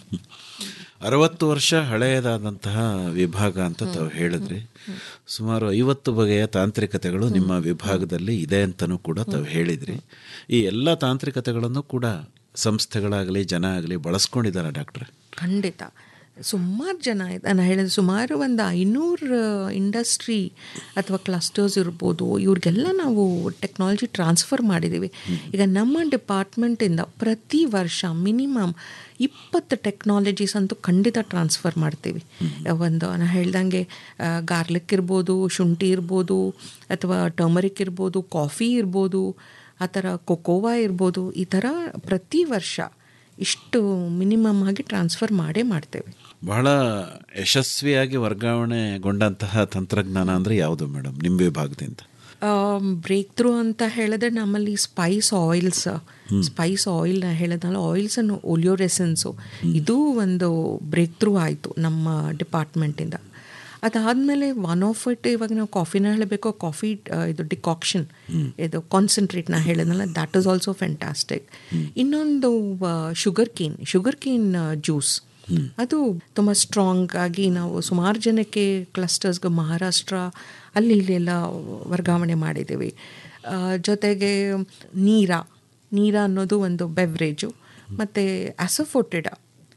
ಅರವತ್ತು ವರ್ಷ ಹಳೆಯದಾದಂತಹ ವಿಭಾಗ ಅಂತ ತಾವು ಹೇಳಿದ್ರಿ ಸುಮಾರು ಐವತ್ತು ಬಗೆಯ ತಾಂತ್ರಿಕತೆಗಳು ನಿಮ್ಮ ವಿಭಾಗದಲ್ಲಿ ಇದೆ ಅಂತಲೂ ಕೂಡ ತಾವು ಹೇಳಿದ್ರಿ ಈ ಎಲ್ಲ ತಾಂತ್ರಿಕತೆಗಳನ್ನು ಕೂಡ ಸಂಸ್ಥೆಗಳಾಗಲಿ ಜನ ಆಗಲಿ ಬಳಸ್ಕೊಂಡಿದ್ದಾರೆ ಡಾಕ್ಟ್ರೆ ಖಂಡಿತ ಸುಮಾರು ಜನ ಇದೆ ನಾನು ಹೇಳಿದ ಸುಮಾರು ಒಂದು ಐನೂರು ಇಂಡಸ್ಟ್ರಿ ಅಥವಾ ಕ್ಲಸ್ಟರ್ಸ್ ಇರ್ಬೋದು ಇವ್ರಿಗೆಲ್ಲ ನಾವು ಟೆಕ್ನಾಲಜಿ ಟ್ರಾನ್ಸ್ಫರ್ ಮಾಡಿದ್ದೀವಿ ಈಗ ನಮ್ಮ ಡಿಪಾರ್ಟ್ಮೆಂಟಿಂದ ಪ್ರತಿ ವರ್ಷ ಮಿನಿಮಮ್ ಇಪ್ಪತ್ತು ಟೆಕ್ನಾಲಜೀಸ್ ಅಂತೂ ಖಂಡಿತ ಟ್ರಾನ್ಸ್ಫರ್ ಮಾಡ್ತೀವಿ ಒಂದು ನಾನು ಹೇಳ್ದಂಗೆ ಗಾರ್ಲಿಕ್ ಇರ್ಬೋದು ಶುಂಠಿ ಇರ್ಬೋದು ಅಥವಾ ಟರ್ಮರಿಕ್ ಇರ್ಬೋದು ಕಾಫಿ ಇರ್ಬೋದು ಆ ಥರ ಕೊಕೋವಾ ಇರ್ಬೋದು ಈ ಥರ ಪ್ರತಿ ವರ್ಷ ಇಷ್ಟು ಮಿನಿಮಮ್ ಆಗಿ ಟ್ರಾನ್ಸ್ಫರ್ ಮಾಡೇ ಮಾಡ್ತೇವೆ ಬಹಳ ಯಶಸ್ವಿಯಾಗಿ ವರ್ಗಾವಣೆಗೊಂಡಂತಹ ತಂತ್ರಜ್ಞಾನ ಅಂದರೆ ಯಾವುದು ಮೇಡಮ್ ನಿಮ್ಮ ವಿಭಾಗದಿಂದ ಬ್ರೇಕ್ ಥ್ರೂ ಅಂತ ಹೇಳಿದ್ರೆ ನಮ್ಮಲ್ಲಿ ಸ್ಪೈಸ್ ಆಯಿಲ್ಸ್ ಸ್ಪೈಸ್ ಆಯಿಲ್ ಹೇಳಿದ್ನಲ್ಲ ಆಯಿಲ್ಸ್ ಅನ್ನು ಒಲಿಯೋರೆಸೆನ್ಸು ಇದು ಒಂದು ಬ್ರೇಕ್ ಥ್ರೂ ಆಯಿತು ನಮ್ಮ ಡಿಪಾರ್ಟ್ಮೆಂಟಿಂದ ಅದಾದಮೇಲೆ ಒನ್ ಆಫ್ ಇಟ್ ಇವಾಗ ನಾವು ಕಾಫಿನ ಹೇಳಬೇಕು ಕಾಫಿ ಇದು ಡಿಕಾಕ್ಷನ್ ಇದು ಕಾನ್ಸಂಟ್ರೇಟ್ ನಾ ಹೇಳಿದ್ನಲ್ಲ ದ್ಯಾಟ್ ಇಸ್ ಆಲ್ಸೋ ಫ್ಯಾಂಟಾಸ್ಟಿಕ್ ಇನ್ನೊಂದು sugarcane sugarcane juice ಅದು ತುಂಬ ಸ್ಟ್ರಾಂಗ್ ಆಗಿ ನಾವು ಸುಮಾರು ಜನಕ್ಕೆ ಕ್ಲಸ್ಟರ್ಸ್ಗೆ ಮಹಾರಾಷ್ಟ್ರ ಅಲ್ಲಿ ಇಲ್ಲಿ ಎಲ್ಲ ವರ್ಗಾವಣೆ ಮಾಡಿದ್ದೀವಿ ಆ, ಜೊತೆಗೆ ನೀರ ನೀರ ಅನ್ನೋದು ಒಂದು ಬೆವ್ರೇಜು ಮತ್ತು ಅಸಫೋಟೆಡ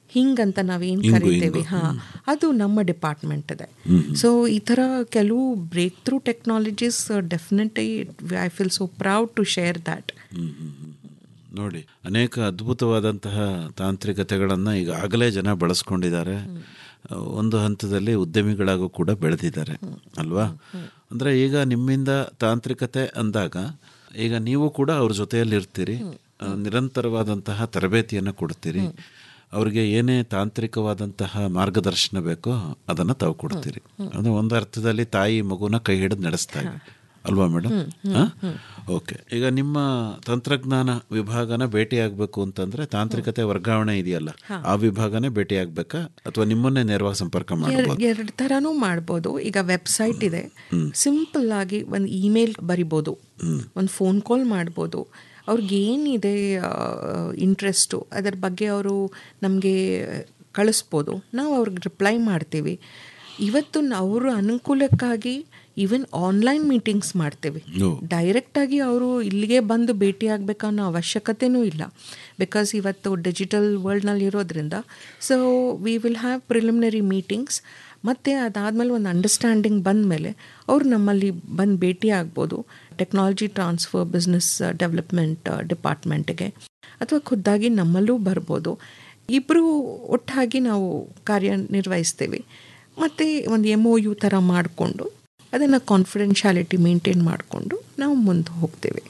ಹಿಂಗಂತ ನಾವೇನು ಹಿಂಗು, ಕರಿತೇವೆ ಹಿಂಗು. ಹಾಂ ಅದು ನಮ್ಮ ಡಿಪಾರ್ಟ್ಮೆಂಟ್ ಇದೆ ಸೊ ಈ ಥರ ಕೆಲವು breakthrough technologies definitely I feel so proud to share that ನೋಡಿ ಅನೇಕ ಅದ್ಭುತವಾದಂತಹ ತಾಂತ್ರಿಕತೆಗಳನ್ನು ಈಗಾಗಲೇ ಜನ ಬಳಸ್ಕೊಂಡಿದ್ದಾರೆ ಒಂದು ಹಂತದಲ್ಲಿ ಉದ್ಯಮಿಗಳಾಗೂ ಕೂಡ ಬೆಳೆದಿದ್ದಾರೆ ಅಲ್ವಾ ಅಂದರೆ ಈಗ ನಿಮ್ಮಿಂದ ತಾಂತ್ರಿಕತೆ ಅಂದಾಗ ಈಗ ನೀವು ಕೂಡ ಅವ್ರ ಜೊತೆಯಲ್ಲಿ ಇರ್ತೀರಿ ಆ, ನಿರಂತರವಾದಂತಹ ತರಬೇತಿಯನ್ನು ಕೊಡ್ತೀರಿ ಅವ್ರಿಗೆ ಏನೇ ತಾಂತ್ರಿಕವಾದಂತಹ ಮಾರ್ಗದರ್ಶನ ಬೇಕೋ ಅದನ್ನು ತಾವು ಕೊಡ್ತೀರಿ ಅದು ಒಂದು ಅರ್ಥದಲ್ಲಿ ತಾಯಿ ಮಗುನ ಕೈ ಹಿಡಿದು ನಡೆಸ್ತಾ ಇದೆ ಅಲ್ವಾ ಮೇಡಮ್ ಓಕೆ ಈಗ ನಿಮ್ಮ ತಂತ್ರಜ್ಞಾನ ವಿಭಾಗನ ಭೇಟಿ ಆಗಬೇಕು ಅಂತಂದ್ರೆ ತಾಂತ್ರಿಕತೆ ವರ್ಗಾವಣೆ ಇದೆಯಲ್ಲ ಆ ವಿಭಾಗನೇ ಭೇಟಿ ಆಗ್ಬೇಕಾ ಅಥವಾ ನಿಮ್ಮನ್ನೇ ನೇರವಾಗಿ ಸಂಪರ್ಕ ಮಾಡಬಹುದು ಎರಡು ಥರನೂ ಮಾಡ್ಬೋದು ಈಗ ವೆಬ್ಸೈಟ್ ಇದೆ ಸಿಂಪಲ್ ಆಗಿ ಒಂದು ಇಮೇಲ್ ಬರಿಬೋದು ಒಂದು ಫೋನ್ ಕಾಲ್ ಮಾಡ್ಬೋದು ಅವ್ರಿಗೆ ಏನಿದೆ ಇಂಟ್ರೆಸ್ಟು ಅದರ ಬಗ್ಗೆ ಅವರು ನಮಗೆ ಕಳಿಸ್ಬೋದು ನಾವು ಅವ್ರಿಗೆ ರಿಪ್ಲೈ ಮಾಡ್ತೀವಿ ಇವತ್ತು ಅವರ ಅನುಕೂಲಕ್ಕಾಗಿ ಈವನ್ ಆನ್ಲೈನ್ ಮೀಟಿಂಗ್ಸ್ ಮಾಡ್ತೇವೆ ಡೈರೆಕ್ಟಾಗಿ ಅವರು ಇಲ್ಲಿಗೆ ಬಂದು ಭೇಟಿ ಆಗಬೇಕನ್ನೋ ಅವಶ್ಯಕತೆನೂ ಇಲ್ಲ ಬಿಕಾಸ್ ಇವತ್ತು ಡಿಜಿಟಲ್ ವರ್ಲ್ಡ್ನಲ್ಲಿ ಇರೋದ್ರಿಂದ so we will have preliminary meetings ಮತ್ತು ಅದಾದಮೇಲೆ ಒಂದು ಅಂಡರ್ಸ್ಟ್ಯಾಂಡಿಂಗ್ ಬಂದ ಮೇಲೆ ಅವ್ರು ನಮ್ಮಲ್ಲಿ ಬಂದು ಭೇಟಿ ಆಗ್ಬೋದು ಟೆಕ್ನಾಲಜಿ ಟ್ರಾನ್ಸ್ಫರ್ ಬಿಸ್ನೆಸ್ ಡೆವಲಪ್ಮೆಂಟ್ ಡಿಪಾರ್ಟ್ಮೆಂಟ್ಗೆ ಅಥವಾ ಖುದ್ದಾಗಿ ನಮ್ಮಲ್ಲೂ ಬರ್ಬೋದು ಇಬ್ಬರು ಒಟ್ಟಾಗಿ ನಾವು ಕಾರ್ಯನಿರ್ವಹಿಸ್ತೇವೆ ಮತ್ತು ಒಂದು ಎಮ್ ಒ ಯು ಥರ ಮಾಡಿಕೊಂಡು ಅದನ್ನು ಕಾನ್ಫಿಡೆನ್ಷಿಯಾಲಿಟಿ ಮೇಂಟೈನ್ ಮಾಡಿಕೊಂಡು ನಾವು ಮುಂದೆ ಹೋಗ್ತೇವೆ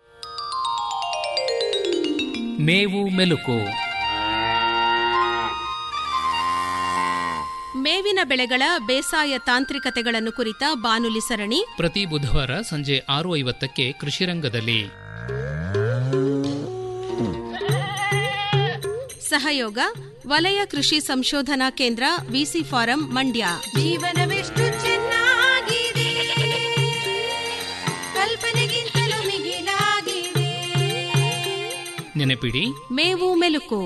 ಮೇವು ಮೆಲುಕು ಮೇವಿನ ಬೆಳೆಗಳ ಬೇಸಾಯ ತಾಂತ್ರಿಕತೆಗಳನ್ನು ಕುರಿತ ಬಾನುಲಿ ಸರಣಿ ಪ್ರತಿ ಬುಧವಾರ ಸಂಜೆ ಆರು ಐವತ್ತಕ್ಕೆ ಕೃಷಿರಂಗದಲ್ಲಿ ಸಹಯೋಗ ವಲಯ ಕೃಷಿ ಸಂಶೋಧನಾ ಕೇಂದ್ರ ವಿಸಿ ಫಾರಂ ಮಂಡ್ಯ ಜೀವನವೆಷ್ಟು ಚೆನ್ನಾಗಿದೆ ಕಲ್ಪನೆಗಿಂತಲೂ ಮಿಗಿಲಾಗಿದೆ ನೆನಪಿಡಿ ಮೇವು ಮೆಲುಕು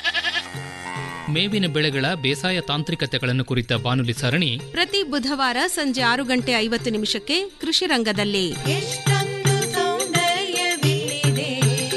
ಮೇವಿನ ಬೆಳೆಗಳ ಬೇಸಾಯ ತಾಂತ್ರಿಕತೆಗಳನ್ನು ಕುರಿತ ಬಾನುಲಿ ಸರಣಿ ಪ್ರತಿ ಬುಧವಾರ ಸಂಜೆ ಆರು ಗಂಟೆ ಐವತ್ತು ನಿಮಿಷಕ್ಕೆ ಕೃಷಿ ರಂಗದಲ್ಲಿ ಎಷ್ಟೊಂದು ಸೌಂದರ್ಯವಿಲ್ಲಿದೆ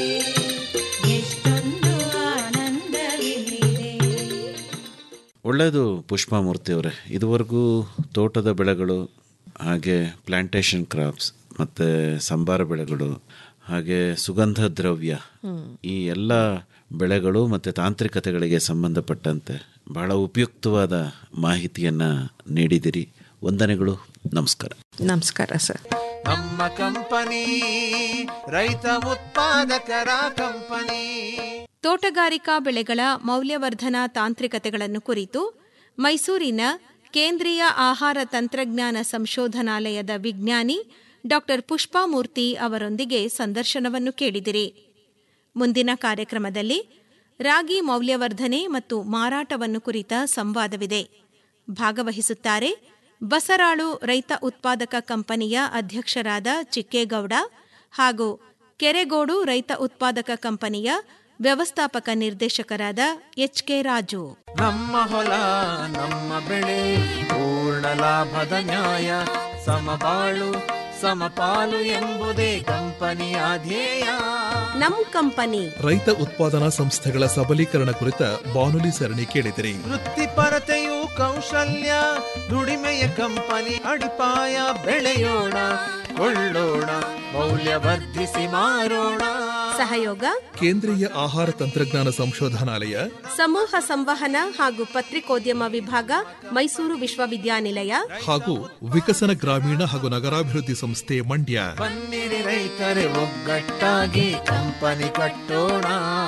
ಎಷ್ಟೊಂದು ಆನಂದವಿಲ್ಲಿದೆ ಒಳ್ಳೆಯದು ಪುಷ್ಪಮೂರ್ತಿ ಅವರೇ ಇದುವರೆಗೂ ತೋಟದ ಬೆಳೆಗಳು ಹಾಗೆ ಪ್ಲಾಂಟೇಶನ್ ಕ್ರಾಪ್ಸ್ ಮತ್ತು ಸಂಬಾರ ಬೆಳೆಗಳು ಹಾಗೆ ಸುಗಂಧ ದ್ರವ್ಯ ಈ ಎಲ್ಲ ಬೆಳೆಗಳು ಮತ್ತು ತಾಂತ್ರಿಕತೆಗಳಿಗೆ ಸಂಬಂಧಪಟ್ಟಂತೆ ಬಹಳ ಉಪಯುಕ್ತವಾದ ಮಾಹಿತಿಯನ್ನು ನೀಡಿದಿರಿ ವಂದನೆಗಳು ನಮಸ್ಕಾರ ನಮಸ್ಕಾರ ಸರ್ ನಮ್ಮ ಕಂಪನಿ ರೈತ ಉತ್ಪಾದಕರ ಕಂಪನಿ ತೋಟಗಾರಿಕಾ ಬೆಳೆಗಳ ಮೌಲ್ಯವರ್ಧನಾ ತಾಂತ್ರಿಕತೆಗಳನ್ನು ಕುರಿತು ಮೈಸೂರಿನ ಕೇಂದ್ರೀಯ ಆಹಾರ ತಂತ್ರಜ್ಞಾನ ಸಂಶೋಧನಾಲಯದ ವಿಜ್ಞಾನಿ ಡಾಕ್ಟರ್ ಪುಷ್ಪಾಮೂರ್ತಿ ಅವರೊಂದಿಗೆ ಸಂದರ್ಶನವನ್ನು ಕೇಳಿದಿರಿ ಮುಂದಿನ ಕಾರ್ಯಕ್ರಮದಲ್ಲಿ ರಾಗಿ ಮೌಲ್ಯವರ್ಧನೆ ಮತ್ತು ಮಾರಾಟವನ್ನು ಕುರಿತ ಸಂವಾದವಿದೆ ಭಾಗವಹಿಸುತ್ತಾರೆ ಬಸರಾಳು ರೈತ ಉತ್ಪಾದಕ ಕಂಪನಿಯ ಅಧ್ಯಕ್ಷರಾದ ಚಿಕ್ಕೇಗೌಡ ಹಾಗೂ ಕೆರೆಗೋಡು ರೈತ ಉತ್ಪಾದಕ ಕಂಪನಿಯ ವ್ಯವಸ್ಥಾಪಕ ನಿರ್ದೇಶಕರಾದ ಎಚ್ ಕೆ ರಾಜು ನಮ್ಮ ಹೊಲ ನಮ್ಮ ಬೆಳೆ ಪೂರ್ಣ ಲಾಭದ ನ್ಯಾಯ ಸಮಬಾಳು ಸಮಪಾಲು ಎಂಬುದೇ ಕಂಪನಿಯ ಧ್ಯೇಯ ನಮ್ ಕಂಪನಿ ರೈತ ಉತ್ಪಾದನಾ ಸಂಸ್ಥೆಗಳ ಸಬಲೀಕರಣ ಕುರಿತ ಬಾನುಲಿ ಸರಣಿ ಕೇಳಿದಿರಿ ವೃತ್ತಿಪರತೆಯು ಕೌಶಲ್ಯ ದುಡಿಮೆಯ ಕಂಪನಿ ಅಡಿಪಾಯ ಬೆಳೆಯೋಣ ಕೊಳ್ಳೋಣ ಮೌಲ್ಯವರ್ಧಿಸಿ ಮಾರೋಣ ಸಹಯೋಗ ಕೇಂದ್ರೀಯ ಆಹಾರ ತಂತ್ರಜ್ಞಾನ ಸಂಶೋಧನಾಲಯ ಸಮೂಹ ಸಂವಹನ ಹಾಗೂ ಪತ್ರಿಕೋದ್ಯಮ ವಿಭಾಗ ಮೈಸೂರು ವಿಶ್ವವಿದ್ಯಾನಿಲಯ ಹಾಗೂ ವಿಕಸನ ಗ್ರಾಮೀಣ ಹಾಗೂ ನಗರಾಭಿವೃದ್ಧಿ ಸಂಸ್ಥೆ ಮಂಡ್ಯ ಬನ್ನಿರಿ ರೈತರೆ ಒಗ್ಗಟ್ಟಾಗಿ ಕಂಪನಿ ಕಟ್ಟೋಣ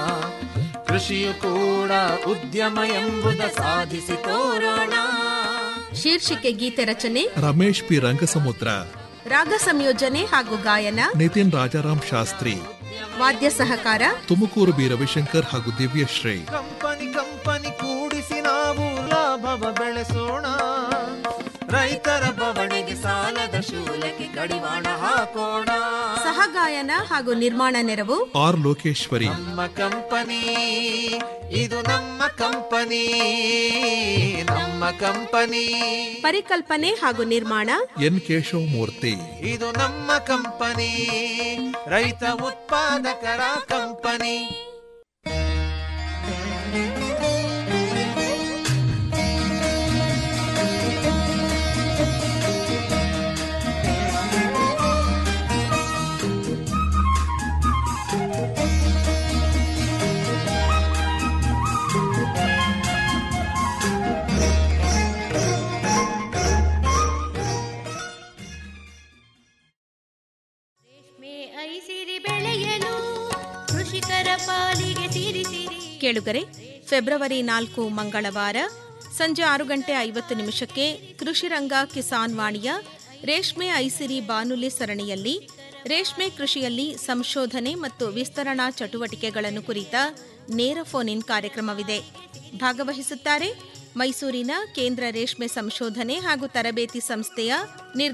ಕೃಷಿಯು ಕೂಡ ಉದ್ಯಮ ಎಂಬುದ ಸಾಧಿಸಿ ತೋರೋಣ ಶೀರ್ಷಿಕೆ ಗೀತೆ ರಚನೆ ರಮೇಶ್ ಪಿ ರಂಗಸಮುದ್ರ ರಾಗ ಸಂಯೋಜನೆ ಹಾಗೂ ಗಾಯನ ನಿತಿನ್ ರಾಜಾರಾಮ್ ಶಾಸ್ತ್ರಿ ವಾದ್ಯ ಸಹಕಾರ ತುಮಕೂರು ಬಿ ರವಿಶಂಕರ್ ಹಾಗೂ ದಿವ್ಯಶ್ರೀ ಕಂಪನಿ ಕಂಪನಿ ಕೂಡಿಸಿ ನಾವು ಲಾಭವ ಬೆಳೆಸೋಣ ರೈತರ ಬವಣೆಗೆ ಸಾಲದ ಶೂಲಕ್ಕೆ ಕಡಿವಾಣ ಹಾಕೋಣ ಸಹಗಾಯನ ಹಾಗೂ ನಿರ್ಮಾಣ ನೆರವು ಆರ್ ಲೋಕೇಶ್ವರಿ ನಮ್ಮ ಕಂಪನಿ ಇದು ನಮ್ಮ ಕಂಪನಿ ನಮ್ಮ ಕಂಪನಿ ಪರಿಕಲ್ಪನೆ ಹಾಗೂ ನಿರ್ಮಾಣ ಎನ್ ಕೇಶವಮೂರ್ತಿ ಇದು ನಮ್ಮ ಕಂಪನಿ ರೈತ ಉತ್ಪಾದಕರ ಕಂಪನಿ ಕೃಷಿಕರ ಪಾಲಿಗೆ ಸಿರಿ ಸಿರಿ ಕೇಳುಗರೆ ಫೆಬ್ರವರಿ ನಾಲ್ಕು ಮಂಗಳವಾರ ಸಂಜೆ ಆರು ಗಂಟೆ ಐವತ್ತು ನಿಮಿಷಕ್ಕೆ ಕೃಷಿರಂಗ ಕಿಸಾನ್ ವಾಣಿಯ ರೇಷ್ಮೆ ಐಸಿರಿ ಬಾನುಲಿ ಸರಣಿಯಲ್ಲಿ ರೇಷ್ಮೆ ಕೃಷಿಯಲ್ಲಿ ಸಂಶೋಧನೆ ಮತ್ತು ವಿಸ್ತರಣಾ ಚಟುವಟಿಕೆಗಳನ್ನು ಕುರಿತ ನೇರ ಫೋನ್ ಇನ್ ಕಾರ್ಯಕ್ರಮವಿದೆ ಭಾಗವಹಿಸುತ್ತಾರೆ ಮೈಸೂರಿನ ಕೇಂದ್ರ ರೇಷ್ಮೆ ಸಂಶೋಧನೆ ಹಾಗೂ ತರಬೇತಿ ಸಂಸ್ಥೆಯ ನಿರ್ದೇಶಕ